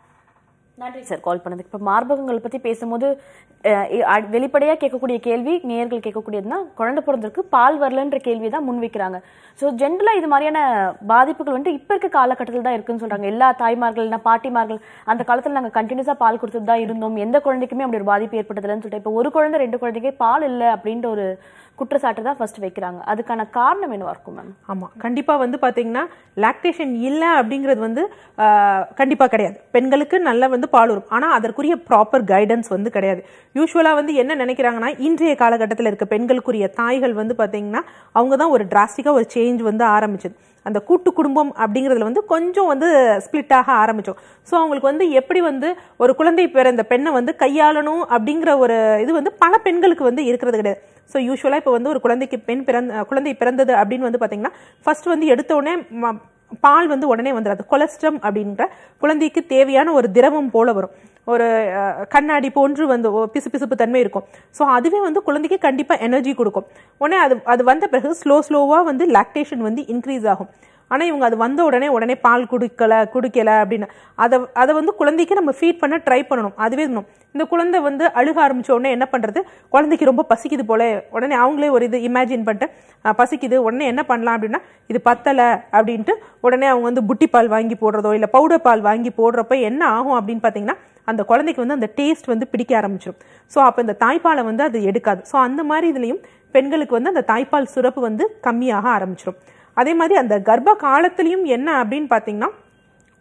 நன்றி சார் கால் பண்ணதுக்கு இப்போ மார்பகங்கள் பத்தி பேசும்போது அஹ், இ- அ- வெளிப்படையா கேட்கக்கூடிய கேள்வி நேயர்கள் கேட்கக்கூடியதுன்னா குழந்தை பிறந்திருக்கு பால் வரலன்ற கேள்வி தான் முன்வைக்கிறாங்க ஸோ ஜென்ரலா இது மாதிரியான பாதிப்புகள் வந்துட்டு இப்ப இருக்க காலகட்டத்தில் தான் இருக்குன்னு சொல்றாங்க எல்லா தாய்மார்கள் இல்லைன்னா பாட்டிமார்கள் அந்த காலத்துல நாங்க கண்டினியூஸா பால் கொடுத்துட்டு தான் இருந்தோம் எந்த குழந்தைக்குமே அப்படி ஒரு பாதிப்பு ஏற்பட்டதில்லைன்னு சொல்லிட்டு இப்போ ஒரு குழந்தை ரெண்டு குழந்தைக்கே பால் இல்லை அப்படின்ற ஒரு குற்றச்சாட்டு தான் ஃபர்ஸ்ட் வைக்கிறாங்க அதுக்கான காரணம் என்னவா இருக்கும் மேம் ஆமா கண்டிப்பா வந்து பாத்தீங்கன்னா லாக்டேஷன் இல்ல அப்படிங்கிறது வந்து ஆஹ், கண்டிப்பா கிடையாது பெண்களுக்கு நல்லா வந்து பால் வரும் ஆனா அதற்குரிய ப்ராப்பர் கைடன்ஸ் வந்து கிடையாது யூஸ்வலா வந்து என்ன நினைக்கிறாங்கன்னா இன்றைய காலகட்டத்தில் இருக்க பெண்களுக்குரிய தாய்கள் வந்து பாத்தீங்கன்னா அவங்க தான் ஒரு டிராஸ்டிக்கா ஒரு சேஞ்ச் வந்து ஆரம்பிச்சது அந்த கூட்டு குடும்பம் அப்படிங்கிறதுல வந்து கொஞ்சம் வந்து ஸ்பிளிட் ஆக ஆரம்பிச்சோம் ஸோ அவங்களுக்கு வந்து எப்படி வந்து ஒரு குழந்தை பிறந்த பெண்ணை வந்து கையாளணும் அப்படிங்கிற ஒரு இது வந்து பல பெண்களுக்கு வந்து இருக்கிறது கிடையாது ஸோ யூஸ்வலாக இப்போ வந்து ஒரு குழந்தைக்கு பெண் பிறந்த குழந்தை பிறந்தது அப்படின்னு வந்து பார்த்தீங்கன்னா ஃபர்ஸ்ட் வந்து எடுத்த உடனே ம- பால் வந்து உடனே வந்துடாது கொலஸ்ட்ரம் அப்படின்ற குழந்தைக்கு தேவையான ஒரு திரவம் போல வரும் ஒரு அஹ், கண்ணாடி போன்று வந்து ஒ- பிசுபிசுப்பு தன்மை இருக்கும் ஸோ அதுவே வந்து குழந்தைக்கு கண்டிப்பாக எனர்ஜி கொடுக்கும் உடனே அது அது வந்த பிறகு ஸ்லோ ஸ்லோவாக வந்து லாக்டேஷன் வந்து இன்க்ரீஸ் ஆகும் ஆனால் இவங்க அது வந்த உடனே உடனே பால் குடிக்கல குடிக்கல அப்படின்னு அதை அதை வந்து குழந்தைக்கு நம்ம ஃபீட் பண்ண ட்ரை பண்ணணும் அதுவே இருக்கணும் இந்த குழந்தை வந்து அழுக ஆரம்பிச்ச உடனே என்ன பண்றது குழந்தைக்கு ரொம்ப பசிக்குது போல உடனே அவங்களே ஒரு இது இமேஜின் பண்ணிட்டு "ஆ, பசிக்குது உடனே என்ன பண்ணலாம் அப்படின்னா இது பத்தல அப்படின்ட்டு உடனே அவங்க வந்து புட்டி பால் வாங்கி போடுறதோ இல்லை பவுடர் பால் வாங்கி போடுறப்ப என்ன ஆகும் அப்படின்னு பார்த்தீங்கன்னா அந்த குழந்தைக்கு வந்து அந்த டேஸ்ட் வந்து பிடிக்க ஆரம்பிச்சிடும் ஸோ அப்போ இந்த தாய்ப்பாலை வந்து அது எடுக்காது ஸோ அந்த மாதிரி இதுலயும் பெண்களுக்கு வந்து அந்த தாய்ப்பால் சுரப்பு வந்து கம்மியாக ஆரம்பிச்சிடும் அதே மாதிரி அந்த கர்ப்ப காலத்திலையும் என்ன அப்படின்னு பார்த்தீங்கன்னா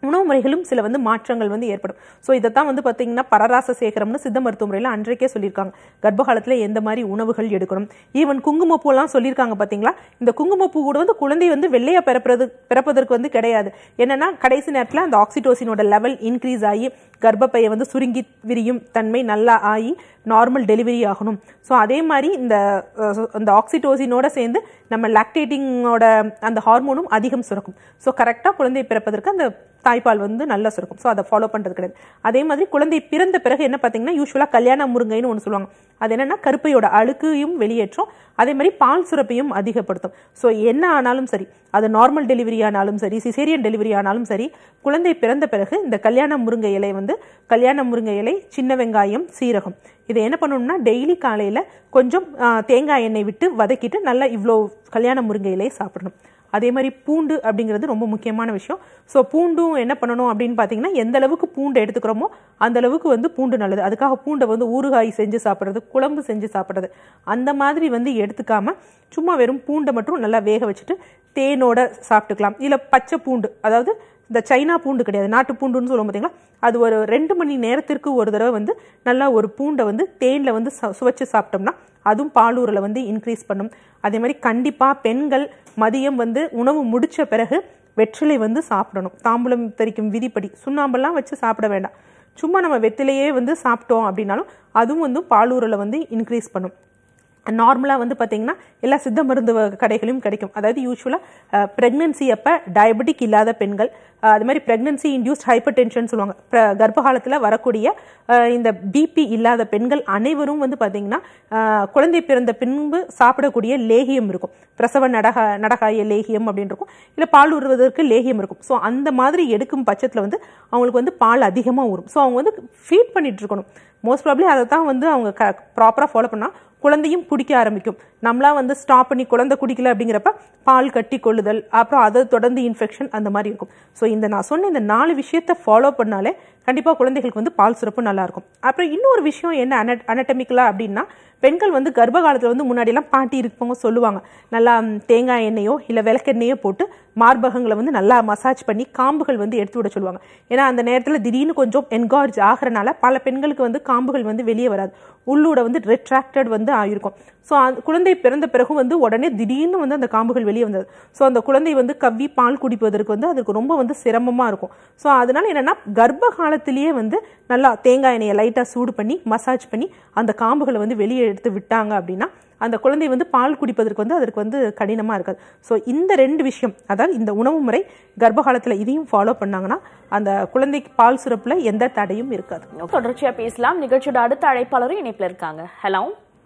உணவு முறைகளும் சில வந்து மாற்றங்கள் வந்து ஏற்படும் ஸோ இதைத்தான் வந்து பார்த்தீங்கன்னா பரராச சேகரம்னு சித்த மருத்துவ முறையில் அன்றைக்கே சொல்லியிருக்காங்க கர்ப்பகாலத்தில் எந்த மாதிரி உணவுகள் எடுக்கணும் ஈவன் குங்குமப்பூலாம் சொல்லியிருக்காங்க பார்த்தீங்களா இந்த குங்குமப்பூ கூட வந்து குழந்தை வந்து வெள்ளையா பிறப்பது பிறப்பதற்கு வந்து கிடையாது என்னன்னா கடைசி நேரத்தில் அந்த ஆக்சிடோசினோட லெவல் இன்க்ரீஸ் ஆகி கர்ப்பப்பையை வந்து சுருங்கி விரியும் தன்மை நல்லா ஆகி நார்மல் டெலிவரி ஆகணும் ஸோ அதே மாதிரி இந்த அஹ், இந்த ஆக்சிடோசினோட சேர்ந்து நம்ம லாக்டேட்டிங்கோட அந்த ஹார்மோனும் அதிகம் சுரக்கும் ஸோ கரெக்டாக குழந்தை பிறப்பதற்கு அந்த தாய்ப்பால் வந்து நல்லா சுரக்கும் ஸோ அதை ஃபாலோ பண்ணுறது கிடையாது அதே மாதிரி குழந்தை பிறந்த பிறகு என்ன பார்த்தீங்கன்னா யூஸ்வலாக கல்யாண முருங்கைன்னு ஒன்று சொல்லுவாங்க அது என்னன்னா கருப்பையோட அழுக்கையும் வெளியேற்றும் அதே மாதிரி பால் சுரப்பையும் அதிகப்படுத்தும் ஸோ என்ன ஆனாலும் சரி அது நார்மல் டெலிவரி ஆனாலும் சரி சிசேரியன் டெலிவரி ஆனாலும் சரி குழந்தை பிறந்த பிறகு இந்த கல்யாண முருங்கை இலை வந்து கல்யாண முருங்கை இலை சின்ன வெங்காயம் சீரகம் இதை என்ன பண்ணணும்னா டெய்லி காலையில் கொஞ்சம் ஆ, தேங்காய் எண்ணெய் விட்டு வதக்கிட்டு நல்லா இவ்வளோ கல்யாண முருங்கை இலையை சாப்பிடணும் அதே மாதிரி பூண்டு அப்படிங்கிறது ரொம்ப முக்கியமான விஷயம் ஸோ பூண்டும் என்ன பண்ணணும் அப்படின்னு பார்த்தீங்கன்னா எந்த அளவுக்கு பூண்டு எடுத்துக்கிறோமோ அந்த அளவுக்கு வந்து பூண்டு நல்லது அதுக்காக பூண்டை வந்து ஊறுகாய் செஞ்சு சாப்பிட்றது குழம்பு செஞ்சு சாப்பிட்றது அந்த மாதிரி வந்து எடுத்துக்காம சும்மா வெறும் பூண்டை மட்டும் நல்லா வேக வச்சுட்டு தேனோட சாப்பிட்டுக்கலாம் இல்லை பச்சை பூண்டு அதாவது இந்த சைனா பூண்டு கிடையாது நாட்டு பூண்டுன்னு சொல்லுவோம் பார்த்தீங்களா அது ஒரு ரெண்டு மணி நேரத்திற்கு ஒரு தடவை வந்து நல்லா ஒரு பூண்டை வந்து தேனில் வந்து ச- சுவைச்சு சாப்பிட்டோம்னா அதுவும் பாலூரில் வந்து இன்க்ரீஸ் பண்ணும் அதே மாதிரி கண்டிப்பாக பெண்கள் மதியம் வந்து உணவு முடிச்ச பிறகு வெற்றிலை வந்து சாப்பிடணும் தாம்பூலம் தரிக்கும் விதிப்படி சுண்ணாம்பெல்லாம் வச்சு சாப்பிட வேண்டாம் சும்மா நம்ம வெற்றிலையே வந்து சாப்பிட்டோம் அப்படின்னாலும் அதுவும் வந்து பாலூரில் வந்து இன்க்ரீஸ் பண்ணும் நார்மலாக வந்து பார்த்தீங்கன்னா எல்லா சித்த மருந்து வ- கடைகளிலும் கிடைக்கும் அதாவது யூஸ்வலாக ப்ரெக்னன்சி அப்போ டயபெட்டிக் இல்லாத பெண்கள் அஹ், அது மாதிரி ப்ரெக்னன்சி இன்டியூஸ்ட் ஹைப்பர் டென்ஷன் சொல்லுவாங்க பிர- கர்ப்ப காலத்தில் வரக்கூடிய அஹ், இந்த பிபி இல்லாத பெண்கள் அனைவரும் வந்து பார்த்தீங்கன்னா அஹ், குழந்தை பிறந்த பின்பு சாப்பிடக்கூடிய லேகியம் இருக்கும் பிரசவ நடக நடகாய லேகியம் அப்படின்னு இருக்கும் இல்லை பால் உருவதற்கு லேகியம் இருக்கும் ஸோ அந்த மாதிரி எடுக்கும் பட்சத்தில் வந்து அவங்களுக்கு வந்து பால் அதிகமாக ஊறும் ஸோ அவங்க வந்து ஃபீட் பண்ணிட்டு இருக்கணும் மோஸ்ட் ப்ராப்ளி அதை தான் வந்து அவங்க க ப்ராப்பராக ஃபாலோ பண்ணால் குழந்தையும் குடிக்க ஆரம்பிக்கும் நம்மளா வந்து ஸ்டாப் பண்ணி குழந்தை குடிக்கல அப்படிங்கிறப்ப பால் கட்டி கொள்ளுதல் அப்புறம் அதை தொடர்ந்து இன்ஃபெக்ஷன் அந்த மாதிரி இருக்கும் ஸோ இந்த நான் சொன்ன இந்த நாலு விஷயத்தை ஃபாலோ பண்ணாலே கண்டிப்பாக குழந்தைகளுக்கு வந்து பால் சுரப்பு நல்லா இருக்கும் அப்புறம் இன்னொரு விஷயம் என்ன அன அனட்டமிக்கலா அப்படின்னா பெண்கள் வந்து கர்ப்ப காலத்தில் வந்து முன்னாடியெல்லாம் பாட்டி இருப்பவங்க சொல்லுவாங்க நல்லா ம், தேங்காய் எண்ணெயோ இல்லை விளக்கெண்ணெயோ போட்டு மார்பகங்களை வந்து நல்லா மசாஜ் பண்ணி காம்புகள் வந்து எடுத்து விட சொல்லுவாங்க ஏன்னா அந்த நேரத்தில் திடீர்னு கொஞ்சம் என்கார்ஜ் ஆகிறனால பல பெண்களுக்கு வந்து காம்புகள் வந்து வெளியே வராது உள்ளூட வந்து ரெட்ராக்டட் வந்து ஆயிருக்கும் ஸோ அந்த குழந்தை பிறந்த பிறகும் வந்து உடனே திடீர்னு வந்து அந்த காம்புகள் வெளியே வந்தது ஸோ அந்த குழந்தை வந்து கவ்வி பால் குடிப்பதற்கு வந்து அதுக்கு ரொம்ப வந்து சிரமமாக இருக்கும் ஸோ அதனால என்னன்னா கர்ப்ப காலத்திலேயே வந்து நல்லா தேங்காய் எண்ணெயை லைட்டாக சூடு பண்ணி மசாஜ் பண்ணி அந்த காம்புகளை வந்து வெளியே எடுத்து விட்டாங்க அப்படின்னா அந்த குழந்தை வந்து பால் குடிப்பதற்கு வந்து அதற்கு வந்து கடினமாக இருக்காது ஸோ இந்த ரெண்டு விஷயம் அதாவது இந்த உணவு முறை கர்ப்ப காலத்தில் இதையும் ஃபாலோ பண்ணாங்கன்னா அந்த குழந்தைக்கு பால் சுரப்பில் எந்த தடையும் இருக்காது தொடர்ச்சியா பேசலாம் நிகழ்ச்சியோட அடுத்த அழைப்பாளரும் இணைப்புல இருக்காங்க ஹலோ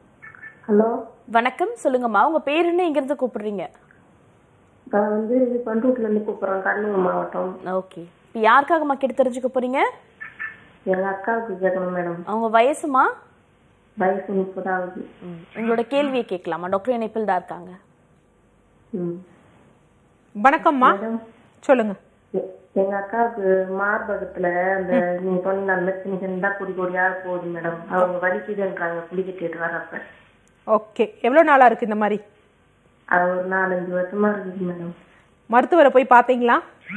ஹலோ வணக்கம் சொல்லுங்கம்மா உங்க பேர் என்ன எங்க இருந்து கூப்பிடுறீங்க நான் வந்து பண்ருட்டில இருந்து கூப்பிடுறேன் கடலூர் மாவட்டம் ஓகே இப்போ யாருக்காகம்மா கேட்டு தெரிஞ்சுக்க போறீங்க எங்க அக்காவுக்கு கேட்கணும் மேடம் அவங்க வயசுமா வயசு முப்பதாவது ம், உங்களோட கேள்வியை கேட்கலாமா டாக்டர் இணைப்பில் தான் இருக்காங்க ம். வணக்கம்மா சொல்லுங்க எ- எங்க அக்காவுக்கு மார்பகத்துல அந்த நீங்க சொன்னீங்க அந்த மாதிரி சின்ன சின்னதா கொடி கொடியா போகுது மேடம் அவங்க வலிக்குதுன்றாங்க குளிக்கிட்டு வரப்ப ஓகே எவ்வளோ நாளாக இருக்குது இந்த மாதிரி அது ஒரு நாலஞ்சு வருஷமா இருக்குது மேடம் மருத்துவரை போய் பார்த்தீங்களா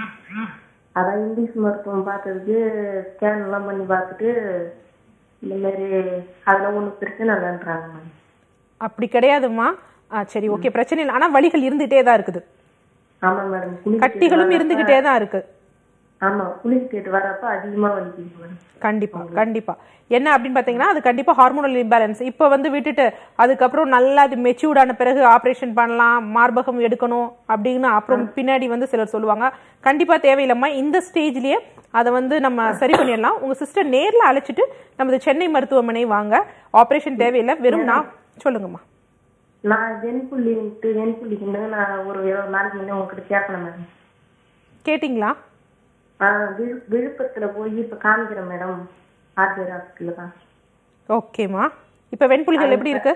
அதான் இங்கிலீஷ் மருத்துவம் பார்த்ததுக்கு ஸ்கேன் எல்லாம் பண்ணி பார்த்துட்டு இந்த மாதிரி அதெல்லாம் ஒன்றும் பிரச்சனை இல்லைன்றாங்க மேடம் அப்படி கிடையாதும்மா ஆ சரி ஓகே பிரச்சனை இல்லை ஆனால் வலிகள் இருந்துகிட்டே தான் இருக்குது ஆமா மேடம் குளிக்கிட்டு கட்டிகளும் இருந்துகிட்டே தான் இருக்கு ஆமா குளிக்கிட்டு வரப்ப அதிகமா வலிக்குது மேடம் கண்டிப்பா கண்டிப்பா என்ன அப்படின்னு பாத்தீங்கன்னா அது கண்டிப்பா ஹார்மோனல் இம்பேலன்ஸ் இப்போ வந்து விட்டுட்டு அதுக்கப்புறம் நல்லா அது மெச்சூர்ட் ஆன பிறகு ஆபரேஷன் பண்ணலாம் மார்பகம் எடுக்கணும் அப்படின்னு அப்புறம் பின்னாடி வந்து சிலர் சொல்லுவாங்க கண்டிப்பா தேவையில்லைம்மா இந்த ஸ்டேஜ்லயே அதை வந்து நம்ம சரி பண்ணிடலாம் உங்க சிஸ்டர் நேர்ல அழைச்சிட்டு நமது சென்னை மருத்துவமனை வாங்க ஆபரேஷன் தேவையில்லை வெறும் நான் சொல்லுங்கம்மா நான் வெண்புள்ளின்ட்டு வெண்புள்ளிக்குன்னு நான் ஒரு இருபது நாளைக்கு முன்னே உங்ககிட்ட கேட்கணும் மேடம் கேட்டிங்களா ஆ விழு- விழுப்புரத்துல போய் இப்ப காமிக்கிறேன் மேடம் ஆர்டிஆர் ஹாஸ்பிட்டல்ல தான் ஓகேம்மா இப்போ வெண்புலிகள் எப்படி இருக்கு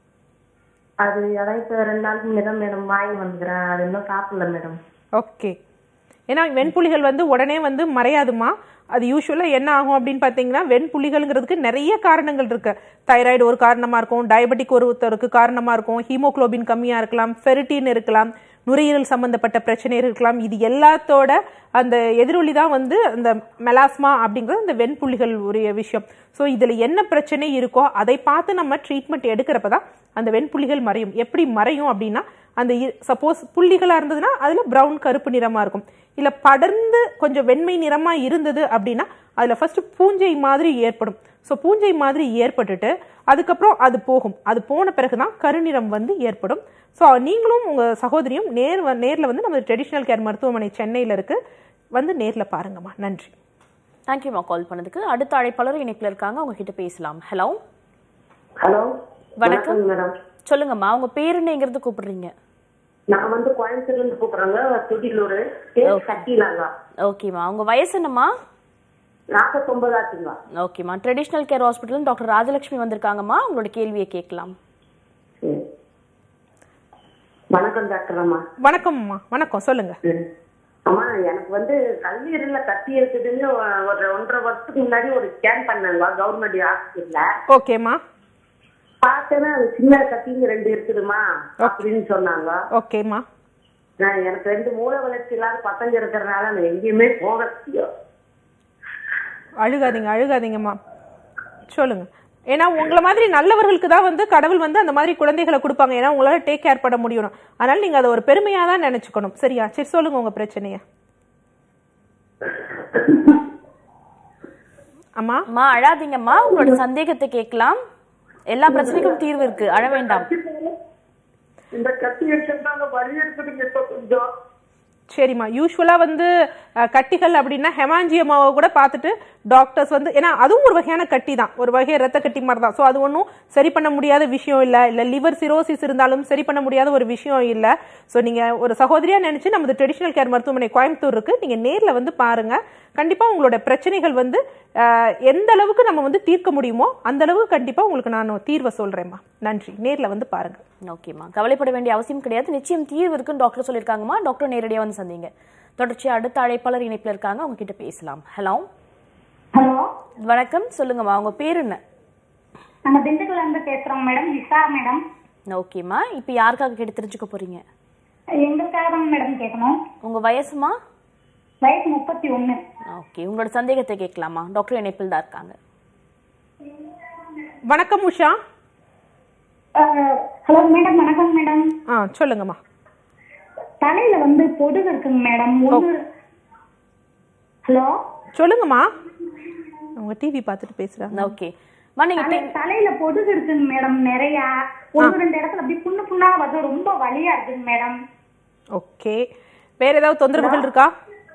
அது அதான் இப்ப ரெண்டு நாளைக்கு முன்னே தான் மேடம் வாங்கி வந்துக்கிறேன் அது இன்னும் சாப்பிடல மேடம் ஓகே ஏன்னா வெண்புலிகள் வந்து உடனே வந்து மறையாதுமா அது யூஸ்வலாக என்ன ஆகும் அப்படின்னு பார்த்தீங்கன்னா வெண்புலிகள்ங்கிறதுக்கு நிறைய காரணங்கள் இருக்கு தைராய்டு ஒரு காரணமாக இருக்கும் டயபெட்டிக் ஒருத்தருக்கு காரணமாக இருக்கும் ஹீமோகுளோபின் கம்மியாக இருக்கலாம் ஃபெரிட்டின் இருக்கலாம் நுரையீரல் சம்பந்தப்பட்ட பிரச்சனை இருக்கலாம் இது எல்லாத்தோட அந்த எதிரொலி தான் வந்து அந்த மெலாஸ்மா அப்படிங்கிறது அந்த வெண்புள்ளிகள் உரிய விஷயம் ஸோ இதில் என்ன பிரச்சனை இருக்கோ அதை பார்த்து நம்ம ட்ரீட்மெண்ட் எடுக்கிறப்ப தான் அந்த வெண்புள்ளிகள் மறையும் எப்படி மறையும் அப்படின்னா அந்த சப்போஸ் புள்ளிகளாக இருந்ததுன்னா அதில் ப்ரௌன் கருப்பு நிறமாக இருக்கும் இல்லை படர்ந்து கொஞ்சம் வெண்மை நிறமாக இருந்தது அப்படின்னா அதில் ஃபர்ஸ்ட் பூஞ்சை மாதிரி ஏற்படும் ஸோ பூஞ்சை மாதிரி ஏற்பட்டுட்டு அதுக்கப்புறம் அது போகும் அது போன பிறகு தான் கருநிறம் வந்து ஏற்படும் ஸோ நீங்களும் உங்கள் சகோதரியும் நேர் வ- நேர்ல வந்து நம்ம ட்ரெடிஷ்னல் கேர் மருத்துவமனை சென்னையில் இருக்கு வந்து நேரில் பாருங்கம்மா நன்றி தேங்க்யூமா கால் பண்ணதுக்கு அடுத்த அழைப்பாளர் இணைப்பில் இருக்காங்க அவங்க கிட்ட பேசலாம் ஹலோ ஹலோ வணக்கம் மேடம் சொல்லுங்கம்மா உங்க பேர் என்னங்கிறது கூப்பிடுறீங்க நான் வந்து கோயம்புத்தூர்ல இருந்து கூப்பிடுறேங்க துடிலூர் பேர் கட்டிலாங்க ஓகேம்மா உங்க வயசு என்னம்மா நாற்பத்தொன்பது ஆச்சுங்க ஓகேம்மா traditional care hospital doctor Rajalakshmi வந்திருக்காங்கம்மா உங்களோட கேள்வியை கேட்கலாம் சரி. வணக்கம் டாக்டர் அம்மா வணக்கம்மா வணக்கம் சொல்லுங்க ம். அம்மா எனக்கு வந்து கல்லீரல்ல கட்டி இருக்குதுன்னு ஒ- ஒரு ஒன்றரை வருஷத்துக்கு முன்னாடி ஒரு ஸ்கேன் பண்ணாங்க கவர்மெண்ட் ஹாஸ்பிட்டல்ல ஓகேம்மா பார்த்தேன்னா அது சின்ன கட்டிங்க ரெண்டு இருக்குதுமா அப்படின்னு சொன்னாங்க ஓகேம்மா நான் எனக்கு ரெண்டு மூளை வளர்ச்சி இல்லாத பசங்க இருக்கிறதுனால நான் எங்கேயுமே போக அழுகாதீங்க அழுகாதீங்கம்மா சொல்லுங்க ஏன்னா உங்களை மாதிரி நல்லவர்களுக்கு தான் வந்து கடவுள் வந்து அந்த மாதிரி குழந்தைகளை கொடுப்பாங்க ஏன்னா உங்களால டேக் கேர் பண்ண முடியணும் அதனால நீங்க அதை ஒரு பெருமையா தான் நினைச்சுக்கணும் சரியா சரி சொல்லுங்க உங்க பிரச்சனைய அம்மா அம்மா அழாதீங்கம்மா உங்களோட சந்தேகத்தை கேட்கலாம் எல்லா பிரச்சனைக்கும் தீர்வு இருக்கு அழ வேண்டாம் இந்த கட்டி இருக்கிறதாங்க வலி இருக்குதுங்க இப்ப கொஞ்சம் சரிம்மா யூஸ்வலாக வந்து அஹ், கட்டிகள் அப்படின்னா ஹெமாஞ்சியமாவை கூட பார்த்துட்டு டாக்டர்ஸ் வந்து ஏன்னா அதுவும் ஒரு வகையான கட்டி தான் ஒரு வகை ரத்த கட்டி மாதிரி தான் ஸோ அது ஒன்றும் சரி பண்ண முடியாத விஷயம் இல்லை இல்லை லிவர் சிரோசிஸ் இருந்தாலும் சரி பண்ண முடியாத ஒரு விஷயம் இல்லை ஸோ நீங்கள் ஒரு சகோதரியாக நினச்சி நமது ட்ரெடிஷ்னல் கேர் மருத்துவமனை கோயம்புத்தூர் இருக்கு நீங்கள் நேரில் வந்து பாருங்கள் கண்டிப்பாக உங்களோட பிரச்சனைகள் வந்து அஹ், எந்த அளவுக்கு நம்ம வந்து தீர்க்க முடியுமோ அந்த அளவுக்கு கண்டிப்பாக உங்களுக்கு நான் தீர்வை சொல்கிறேம்மா நன்றி நேரில் வந்து பாருங்கள் ஓகேம்மா கவலைப்பட வேண்டிய அவசியம் கிடையாது நிச்சயம் தீர்வு இருக்குன்னு டாக்டர் சொல்லியிருக்காங்கம்மா டாக்டர் நேரடியாக வந்து சந்திங்க தொடர்ச்சியா அடுத்த அழைப்பாளர் இணைப்பில் இருக்காங்க அவங்க கிட்ட பேசலாம் ஹலோ ஹலோ வணக்கம் சொல்லுங்கம்மா உங்க பேர் என்ன நம்ம திண்டுக்கல்ல இருந்து பேசுறோம் மேடம் விசா மேடம் ஓகேம்மா இப்போ யாருக்காக கேட்டு தெரிஞ்சுக்க போறீங்க எங்களுக்காக தான் மேடம் கேட்கணும் உங்க வயசுமா வயசு முப்பத்தி ஒண்ணு ஓகே உங்களோட சந்தேகத்தை கேட்கலாமா டாக்டர் இணைப்பில் தான் இருக்காங்க வணக்கம் உஷா ஹலோ மேடம் வணக்கம் மேடம் ஆ சொல்லுங்கம்மா தலையில வந்து பொடுகு இருக்குங்க மேடம் ஒன்று ஹலோ சொல்லுங்கம்மா அவங்க டிவி பார்த்துட்டு பேசுகிறாங்க ஓகே மா நீங்க தலை- தலையில பொடுகு இருக்குங்க மேடம் நிறைய ஒன்று ரெண்டு இடத்துல அப்படி புண்ணு புண்ணா வந்து ரொம்ப வலியா இருக்குங்க மேடம் ஓகே வேற ஏதாவது தொந்தரவுகள் இருக்கா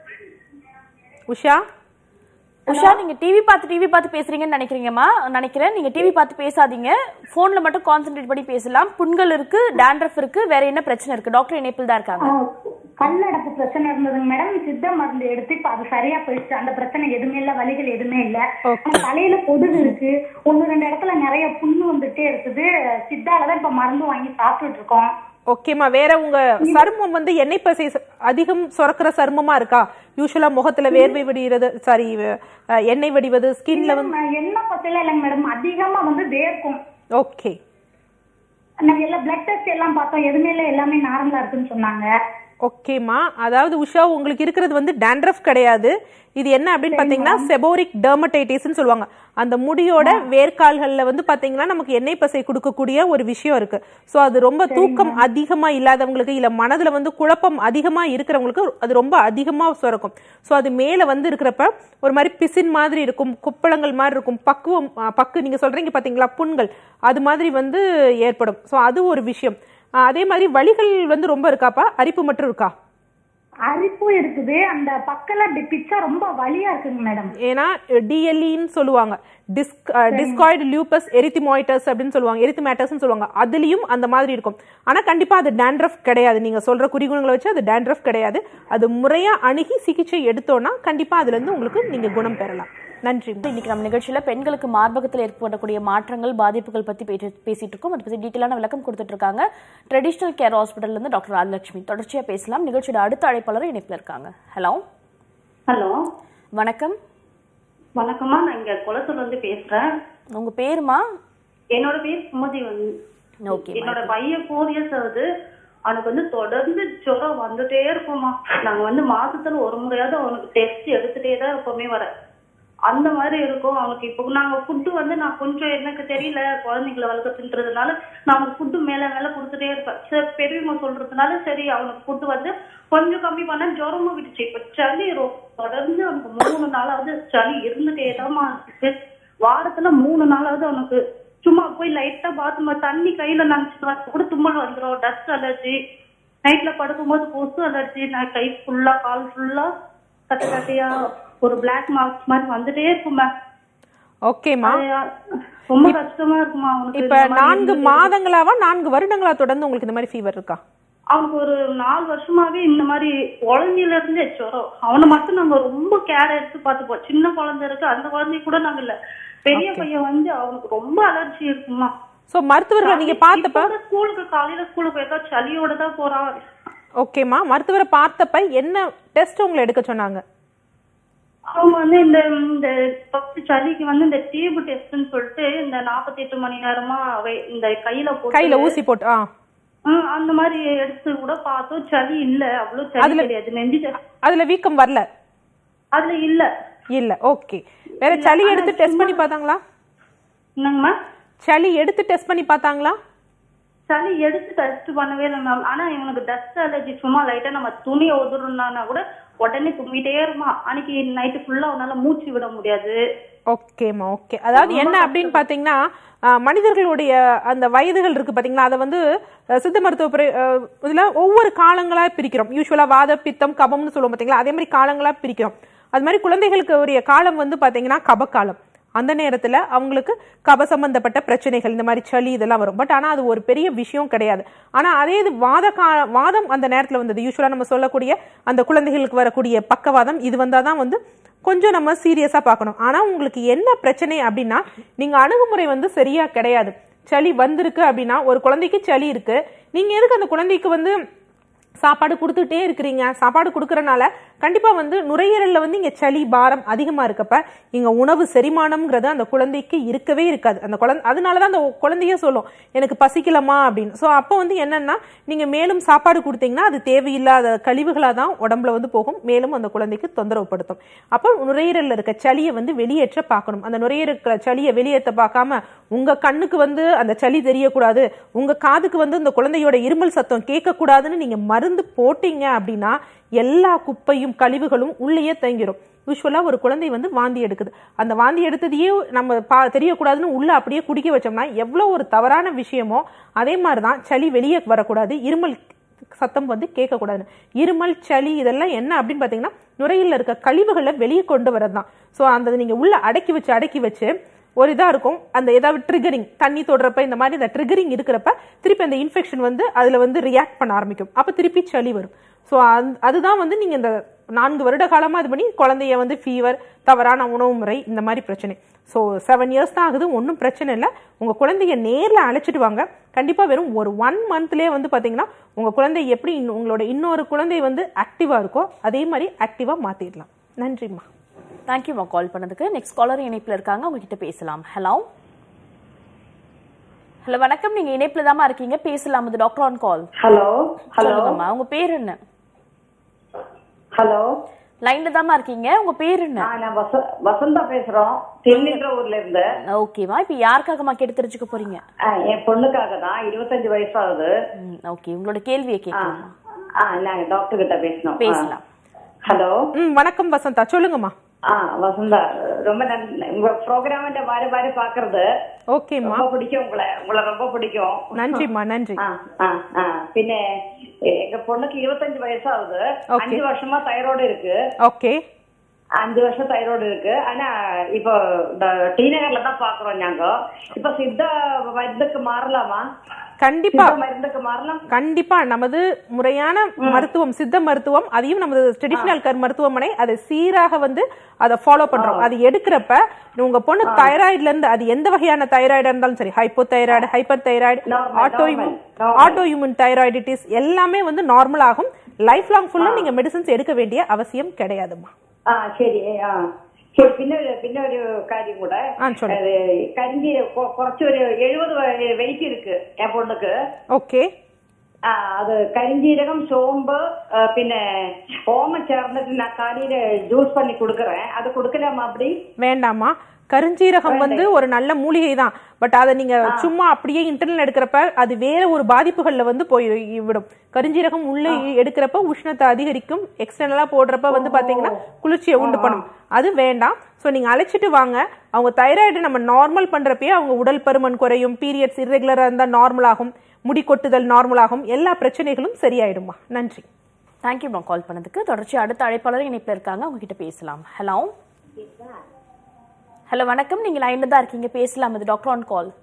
உஷா உஷா நீங்க டிவி பார்த்து டிவி பார்த்து பேசுறீங்கன்னு நினைக்கிறீங்கம்மா நினைக்கிறேன் நீங்க டிவி பார்த்து பேசாதீங்க போன்ல மட்டும் கான்சென்ட்ரேட் பண்ணி பேசலாம் புண்கள் இருக்கு டேண்ட்ரஃப் இருக்கு வேற என்ன பிரச்சனை இருக்கு டாக்டர் இணைப்பில் தான் இருக்காங்க கல்லடப்பு பிரச்சனை இருந்ததுங்க மேடம் சித்த மருந்து எடுத்து இப்ப அது சரியா போயிடுச்சு அந்த பிரச்சனை எதுவுமே இல்ல வலிகள் எதுவுமே இல்ல ஆனா தலையில பொடுகு இருக்கு ஒண்ணு ரெண்டு இடத்துல நிறைய புண்ணு வந்துட்டே இருக்குது சித்தாலதான் இப்ப மருந்து வாங்கி சாப்பிட்டுட்டு இருக்கோம் ஓகேம்மா வேற உங்க சருமம் வந்து எண்ணெய் பசை ச- அதிகம் சுரக்கிற சருமமா இருக்கா யூஸ்வலா முகத்துல வேர்வை வடிகிறது சாரி எண்ணெய் வடிவது ஸ்கின்ல வந்து நான் என்ன பத்தில இல்லைங்க மேடம் அதிகமா வந்து வேர்க்கும் ஓகே நாங்க எல்லாம் பிளட் டெஸ்ட் எல்லாம் பார்த்தோம் எதுவுமே இல்ல எல்லாமே நார்மலா இருக்குன்னு சொன்னாங்க ஓகேம்மா அதாவது உஷா உங்களுக்கு இருக்கிறது வந்து dandruff கிடையாது இது என்ன அப்படின்னு பாத்தீங்கன்னா செபோரிக் டெர்மடைட்டிஸ்னு சொல்லுவாங்க அந்த முடியோட வேர்க்கால்கள்ல வந்து பாத்தீங்கன்னா நமக்கு எண்ணெய் பசை கொடுக்கக்கூடிய ஒரு விஷயம் இருக்கு சோ அது ரொம்ப தூக்கம் அதிகமா இல்லாதவங்களுக்கு இல்ல மனதுல வந்து குழப்பம் அதிகமா இருக்கிறவங்களுக்கு அது ரொம்ப அதிகமா சுரக்கும் சோ அது மேல வந்து இருக்கிறப்ப ஒரு மாதிரி பிசின் மாதிரி இருக்கும் குப்பளங்கள் மாதிரி இருக்கும் பக்குவம் ஆ, பக்கு நீங்க சொல்றீங்க பாத்தீங்களா புண்கள் அது மாதிரி வந்து ஏற்படும் சோ அது ஒரு விஷயம் ஆ, அதே மாதிரி வலிகள் வந்து ரொம்ப இருக்காப்பா அரிப்பு மட்டும் இருக்கா அரிப்பும் இருக்குது அந்த பக்கெல்லாம் இப்படி பிச்சா ரொம்ப வலியா இருக்குங்க மேடம் ஏன்னா டிஎல்இன்னு சொல்லுவாங்க டிஸ்க் டிஸ்காய்டு லியூபஸ் எரித்திமாய்டஸ் அப்படின்னு சொல்லுவாங்க எரித்திமேட்டஸ்னு சொல்லுவாங்க அதுலயும் அந்த மாதிரி இருக்கும் ஆனா கண்டிப்பா அது dandruff கிடையாது நீங்க சொல்ற குறிகுணங்களை வச்சு அது dandruff கிடையாது அது முறையா அணுகி சிகிச்சை எடுத்தோம்னா கண்டிப்பா அதுல இருந்து உங்களுக்கு நீங்க குணம் பெறலாம் நன்றி இன்னைக்கு நம்ம நிகழ்ச்சியில பெண்களுக்கு மார்பகத்தில் ஏற்படக்கூடிய மாற்றங்கள் பாதிப்புகள் பத்தி பேசி- பேசிட்டு இருக்கோம் அதை பத்தி டீட்டெயிலான விளக்கம் கொடுத்துட்டு இருக்காங்க ட்ரெடிஷனல் கேர் ஹாஸ்பிட்டல்ல இருந்து டாக்டர் ராஜலட்சுமி தொடர்ச்சியா பேசலாம் நிகழ்ச்சியோட அடுத்த அழைப்பாளர் இணைப்புல இருக்காங்க ஹலோ ஹலோ வணக்கம் வணக்கம்மா நான் இங்க குளத்தூர்ல இருந்து பேசுறேன் உங்க பேருமா என்னோட பேர் சுமதி வந்து ஓகே என்னோட பையன் ஃபோர் இயர்ஸ் ஆகுது அவனுக்கு வந்து தொடர்ந்து ஜுரம் வந்துட்டே இருக்குமா நாங்க வந்து மாசத்துல ஒரு முறையாவது அவனுக்கு டெஸ்ட் எடுத்துட்டே தான் எப்பவுமே வர அந்த மாதிரி இருக்கும் அவனுக்கு இப்போ நாங்க ஃபுட்டு வந்து நான் கொஞ்சம் எனக்கு தெரியல குழந்தைங்களை வளர்க்கறதுன்றதுனால நான் அவனுக்கு ஃபுட்டு மேல மேல கொடுத்துட்டே இருப்பேன் சரி பெரியவங்க சொல்றதுனால சரி அவனுக்கு ஃபுட்டு வந்து கொஞ்சம் கம்மி பண்ண ஜுரமும் விட்டுச்சு இப்ப சளி ரொ- தொடர்ந்து அவனுக்கு மூணு நாளாவது சளி இருந்துட்டே தான் இருக்கு வாரத்துல மூணு நாளாவது அவனுக்கு சும்மா போய் லைட்டா பாத்ரூம் தண்ணி கையில நினைச்சிட்டு வர கூட தும்மல் வந்துடும் டஸ்ட் அலர்ஜி நைட்ல படுக்கும்போது கொசு அலர்ஜி நான் கை ஃபுல்லா கால் ஃபுல்லா கட்ட கட்டையா ஒரு பிளாக் மார்க்ஸ் மாதிரி வந்துட்டே இருக்குமே ஓகேம்மா அது, ரொம்ப கஷ்டமா இருக்குமா அவனுக்கு இப்ப இந்த மாதிரி நான்கு இருந்துட்டே மாதங்களாவா நான்கு வருடங்களா தொடர்ந்து உங்களுக்கு இந்த மாதிரி ஃபீவர் இருக்கா அவனுக்கு ஒரு நாலு வருஷமாவே இந்த மாதிரி குழந்தையில இருந்தே ஜுரம் அவனை மட்டும் நாங்க ரொம்ப கேர் எடுத்து பார்த்துப்போம் சின்ன குழந்தை இருக்கு அந்த குழந்தை கூட நாங்க இல்ல பெரிய பையன் வந்து அவனுக்கு ரொம்ப அலர்ஜி இருக்குமா சோ மருத்துவர்கள் நீங்க பார்த்தப்ப இப்ப கூட ஸ்கூலுக்கு காலையில ஸ்கூலுக்கு போயிருக்கா சளியோட தான் போறான் ஓகேம்மா மருத்துவரை பார்த்தப்ப என்ன டெஸ்ட் உங்களை எடுக்க சொன்னாங்க அவங்க வந்து இந்த இந்த ஃபர்ஸ்ட் சளிக்கு வந்து இந்த டியூப் டெஸ்ட்னு சொல்லிட்டு இந்த 48 மணி நேரமா வை- இந்த கையில போட்டு கையில ஊசி போட்டு ஆ ம், அந்த மாதிரி எடுத்து கூட பார்த்தோம் சளி இல்ல அவ்வளவு சளி அதுல- கிடையாது நெஞ்சு சளி. அதுல வீக்கம் வரல அதுல இல்ல இல்ல ஓகே வேற சளி எடுத்து டெஸ்ட் பண்ணி பார்த்தாங்களா என்னங்கம்மா சளி எடுத்து டெஸ்ட் பண்ணி பார்த்தாங்களா சளி எடுத்து டெஸ்ட் பண்ணவே இல்லை மேம் ஆனா இவனுக்கு டஸ்ட் அலர்ஜி சும்மா லைட்டா நம்ம துணியை உதுறோம்னா கூட உடனே தும்மிட்டே இருப்பான் அன்னைக்கு நைட்டு ஃபுல்லா அவனால மூச்சு விட முடியாது ஓகேம்மா ஓகே அதாவது என்ன அப்படின்னு பாத்தீங்கன்னா அஹ், மனிதர்களுடைய அந்த வயதுகள் இருக்கு பாத்தீங்களா அதை வந்து அஹ், சித்த மருத்துவ பிரி- அஹ், இதுல ஒவ்வொரு காலங்களா பிரிக்கிறோம் யூஸ்வலா வாத பித்தம் கபம்னு சொல்லுவோம் பாத்தீங்களா அதே மாதிரி காலங்களா பிரிக்கிறோம் அது மாதிரி குழந்தைகளுக்கு உரிய காலம் வந்து பாத்தீங்கன்னா கபக்காலம் அந்த நேரத்துல அவங்களுக்கு கப சம்பந்தப்பட்ட பிரச்சனைகள் இந்த மாதிரி சளி இதெல்லாம் வரும் பட் ஆனா அது ஒரு பெரிய விஷயம் கிடையாது ஆனா அதே இது வாத கா வாதம் அந்த நேரத்துல வந்தது யூஸ்வலா நம்ம சொல்லக்கூடிய அந்த குழந்தைகளுக்கு வரக்கூடிய பக்கவாதம் இது வந்தாதான் வந்து கொஞ்சம் நம்ம சீரியஸா பார்க்கணும் ஆனா உங்களுக்கு என்ன பிரச்சனை அப்படின்னா நீங்க அணுகுமுறை வந்து சரியா கிடையாது சளி வந்திருக்கு அப்படின்னா ஒரு குழந்தைக்கு சளி இருக்கு நீங்க எதுக்கு அந்த குழந்தைக்கு வந்து சாப்பாடு கொடுத்துட்டே இருக்கிறீங்க சாப்பாடு கொடுக்கறனால கண்டிப்பா வந்து நுரையீரல்ல வந்து இங்க சளி பாரம் அதிகமா இருக்கப்ப இங்க உணவு செரிமானம்ங்கிறது அந்த குழந்தைக்கு இருக்கவே இருக்காது அந்த குழந்தை அதனாலதான் அந்த குழந்தையே சொல்லும் எனக்கு பசிக்கலமா அப்படின்னு சோ அப்போ வந்து என்னன்னா நீங்க மேலும் சாப்பாடு கொடுத்தீங்கன்னா அது தேவையில்லாத கழிவுகளா தான் உடம்புல வந்து போகும் மேலும் அந்த குழந்தைக்கு தொந்தரவுப்படுத்தும் அப்போ நுரையீரல்ல இருக்க சளியை வந்து வெளியேற்ற பார்க்கணும் அந்த நுரையீரல் இருக்கிற சளியை வெளியேற்ற பார்க்காம உங்க கண்ணுக்கு வந்து அந்த சளி தெரியக்கூடாது உங்க காதுக்கு வந்து இந்த குழந்தையோட இருமல் சத்தம் கேட்கக்கூடாதுன்னு நீங்க மருந்து போட்டீங்க அப்படின்னா எல்லா குப்பையும் கழிவுகளும் உள்ளேயே தங்கிரும் யூஸ்வலா ஒரு குழந்தை வந்து வாந்தி எடுக்குது அந்த வாந்தி எடுத்ததையே நம்ம பா தெரியக்கூடாதுன்னு உள்ள அப்படியே குடிக்க வச்சோம்னா எவ்வளவு ஒரு தவறான விஷயமோ அதே மாதிரிதான் சளி வெளியே வரக்கூடாது இருமல் சத்தம் வந்து கேட்கக்கூடாது இருமல் சளி இதெல்லாம் என்ன அப்படின்னு பார்த்தீங்கன்னா நுரையீரல்ல இருக்க கழிவுகளை வெளியே கொண்டு வரது தான் ஸோ அந்த நீங்க உள்ள அடக்கி வச்சு அடக்கி வச்சு ஒரு இதா இருக்கும் அந்த ஏதாவது ட்ரிகரிங் தண்ணி தொடுறப்ப இந்த மாதிரி இந்த ட்ரிகரிங் இருக்கிறப்ப திருப்பி அந்த இன்ஃபெக்ஷன் வந்து அதுல வந்து ரியாக்ட் பண்ண ஆரம்பிக்கும் அப்ப திருப்பி சளி வரும் ஸோ அதுதான் வந்து நீங்க இந்த நான்கு வருட காலமா இது பண்ணி குழந்தைய வந்து ஃபீவர் தவறான உணவு முறை இந்த மாதிரி பிரச்சனை ஸோ செவன் இயர்ஸ் தான் ஆகுது ஒன்றும் பிரச்சனை இல்லை உங்க குழந்தைய நேர்ல அழைச்சிட்டு வாங்க கண்டிப்பா வெறும் ஒரு ஒன் மந்த்லயே வந்து பாத்தீங்கன்னா உங்க குழந்தை எப்படி இன்னும் உங்களோட இன்னொரு குழந்தை வந்து ஆக்டிவா இருக்கோ அதே மாதிரி ஆக்டிவா மாத்திடலாம் நன்றிம்மா தேங்க்யூமா கால் பண்ணதுக்கு நெக்ஸ்ட் காலர் இணைப்புல இருக்காங்க அவங்க கிட்ட பேசலாம் ஹலோ ஹலோ வணக்கம் நீங்க இணைப்புல தாமா இருக்கீங்க பேசலாம் இது doctor on call hello hello சொல்லுங்கம்மா உங்க பேர் என்ன ஹலோ லைன்ல தாமா இருக்கீங்க உங்க பேர் என்ன நான் வச- வசந்தா பேசுறோம் தென்னின்ற ஊர்ல இருந்து ஓகேவா இப்ப யாருக்காகமா கேட்டு தெரிஞ்சுக்க போறீங்க ஆ, என் பொண்ணுக்காக தான் இருபத்தஞ்சு வயசாகுது ஓகே உங்களோட கேள்வியை ஆ, கேட்கலாம் ஆ, நாங்க டாக்டர் கிட்ட பேசணும் ஆ. பேசலாம் ஹலோ ம் வணக்கம் வசந்தா சொல்லுங்கம்மா ஆ வசந்தா ரொம்ப நன்றி உங்க ப்ரோக்ராம் வாரி வாரி பாக்குறது ஓகேம்மா ரொம்ப பிடிக்கும் உங்களை உங்களை ரொம்ப பிடிக்கும் நன்றிம்மா நன்றி ஆ, ஆ, ஆ. பின்ன எங்க பொண்ணுக்கு இருபத்தஞ்சு வயசாகுது Okay. அஞ்சு வருஷமா தைராய்டு இருக்கு ஓகே அஞ்சு வருஷம் தைராய்டு இருக்கு ஆனா இப்போ இந்த டி நகர்ல தான் பாக்குறோம் நாங்க இப்ப சித்தா மருந்துக்கு மாறலாமா கண்டிப்பா சித்தா மருந்துக்கு மாறலாம் கண்டிப்பா நமது முறையான மருத்துவம் சித்த மருத்துவம் அதையும் நமது ட்ரெடிஷனல் கர் மருத்துவமனை அதை சீராக வந்து அதை ஃபாலோ பண்றோம் அது எடுக்கிறப்ப உங்க பொண்ணு தைராய்டுல இருந்து அது எந்த வகையான தைராய்டா இருந்தாலும் சரி hypothyroid hyperthyroid Normal, auto normal, normal. Autoimmune thyroiditis எல்லாமே வந்து நார்மல் ஆகும் லைஃப் லாங் ஃபுல்லா நீங்க மெடிசன்ஸ் எடுக்க வேண்டிய அவசியம் கிடையாதுமா ஆ சரி ஆ சரி பின்னொரு பின்னொரு காரியம் கூட ஆ, சொல்லு. அது கரிஞ்சி கொ- குறைச்சு ஒரு எழுபது வெயிட் இருக்கு என் பொண்ணுக்கு ஓகே ആ, അത് കരിഞ്ജീരകം சோம்பு ആ, പിന്നെ ஓமம் ചേർന്നിട്ട് நான் காலையில ஜூஸ் பண்ணி கொடுக்கறேன் அது கொடுக்கலாமா அப்படி வேண்டாமா கருஞ்சீரகம் வந்து ஒரு நல்ல மூலிகை தான் பட் அதை நீங்க சும்மா அப்படியே இன்டர்னல் எடுக்கிறப்ப அது வேற ஒரு பாதிப்புகள்ல வந்து போய் விடும் கருஞ்சீரகம் உள்ள எடுக்கிறப்ப உஷ்ணத்தை அதிகரிக்கும் எக்ஸ்டர்னலா போடுறப்ப வந்து பாத்தீங்கன்னா குளிர்ச்சியை உண்டு பண்ணும் அது வேண்டாம் ஸோ நீங்க அழைச்சிட்டு வாங்க அவங்க தைராய்டு நம்ம நார்மல் பண்றப்பயே அவங்க உடல் பருமன் குறையும் பீரியட்ஸ் இர்ரெகுலரா இருந்தா நார்மல் ஆகும் முடி கொட்டுதல் நார்மல் ஆகும் எல்லா பிரச்சனைகளும் சரியாயிடுமா நன்றி தேங்க்யூமா கால் பண்ணதுக்கு தொடர்ச்சி அடுத்த அழைப்பாளர் இணைப்பில் இருக்காங்க அவங்க கிட்ட பேசலாம் ஹலோ ஹலோ வணக்கம் நீங்க லைன்ல தான் இருக்கீங்க பேசலாம் இது டாக்டர் ஆன் கால்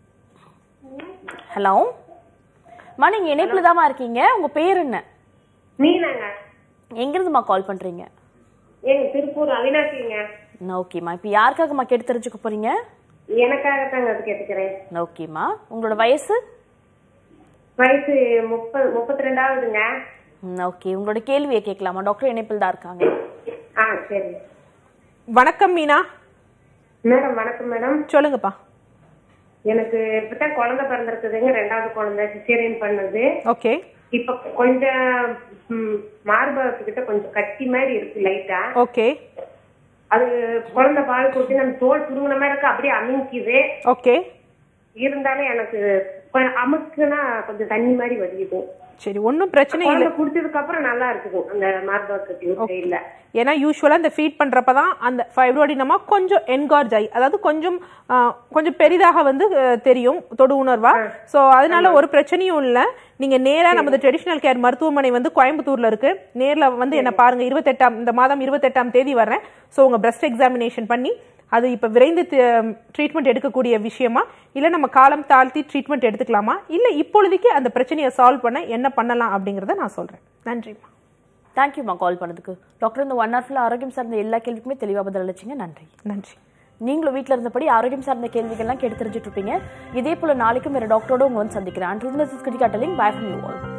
ஹலோ மா நீங்க இணைப்புல தாமா இருக்கீங்க உங்க பேர் என்ன மீனாங்க எங்க இருந்துமா கால் பண்றீங்க எங்க திருப்பூர் அவினாசிங்க ஓகேம்மா இப்போ யாருக்காகம்மா கேட்டு தெரிஞ்சுக்க போறீங்க எனக்காகத்தாங்க அது கேட்டுக்கிறேன் ஓகேம்மா உங்களோட வயசு வயசு முப்பது முப்பத்தி ரெண்டாவதுங்க ஓகே உங்களோட கேள்வியை கேட்கலாமா டாக்டர் இணைப்பில் தான் இருக்காங்க ஆ சரி வணக்கம் மீனா மேடம் வணக்கம் மேடம் சொல்லுங்கப்பா எனக்கு இப்பதான் குழந்தை பிறந்திருக்குதுங்க ரெண்டாவது குழந்தை சிசேரியன் பண்ணது ஓகே இப்ப கொஞ்சம் ம், மார்பகத்துக்கிட்ட கொஞ்சம் கட்டி மாதிரி இருக்கு லைட்டா ஓகே அது குழந்தை பால் கொடுத்து நம்ம தோல் சுருங்கின மாதிரி இருக்கு அப்படியே அமுக்கிது ஓகே இருந்தாலும் எனக்கு கொஞ்சம் அமுக்குனா கொஞ்சம் தண்ணி மாதிரி வடியுது சரி ஒன்றும் பிரச்சனை இல்லை குழந்தை குடிச்சதுக்கு அப்புறம் நல்லா இருக்குது அந்த மார்பகத்துக்கு இல்ல ஏன்னா யூஸ்வலா இந்த ஃபீட் பண்றப்ப தான் அந்த ஃபைப்ரோடினமா கொஞ்சம் என்கார்ஜ் ஆகி அதாவது கொஞ்சம் ஆ, கொஞ்சம் பெரிதாக வந்து அஹ், தெரியும் தொடு உணர்வா சோ அதனால ஒரு பிரச்சனையும் இல்ல நீங்க நேரா நமது ட்ரெடிஷனல் கேர் மருத்துவமனை வந்து கோயம்புத்தூர்ல இருக்கு நேர்ல வந்து என்ன பாருங்க இருபத்தெட்டாம் இந்த மாதம் இருபத்தெட்டாம் தேதி வர்றேன் சோ உங்க பிரஸ்ட் எக்ஸாமினேஷன் பண்ணி அது இப்ப விரைந்து ட்ரீட்மெண்ட் எடுக்கக்கூடிய விஷயமா இல்ல நம்ம காலம் தாழ்த்தி ட்ரீட்மெண்ட் எடுத்துக்கலாமா இல்ல இப்பொழுதைக்கு அந்த பிரச்சனையை சால்வ் பண்ண என்ன பண்ணலாம் அப்படிங்கறத நான் சொல்றேன் நன்றிம்மா தேங்க்யூம்மா கால் பண்ணதுக்கு டாக்டர் இந்த ஒன் ஹவர்ல ஆரோக்கியம் சார்ந்த எல்லா கேள்விக்குமே தெளிவாக பதில் அளிச்சிங்க நன்றி நன்றி நீங்களும் வீட்டில் இருந்தபடி ஆரோக்கியம் சார்ந்த கேள்விகள்லாம் கேட்டு தெரிஞ்சுட்டு இருப்பீங்க இதே போல நாளைக்கும் வேற டாக்டரோட உங்க வந்து சந்திக்கிறேன் அண்ட் திஸ் இஸ் கிரிகாட்டலிங் பை ஃப்ரம் யூ ஆல்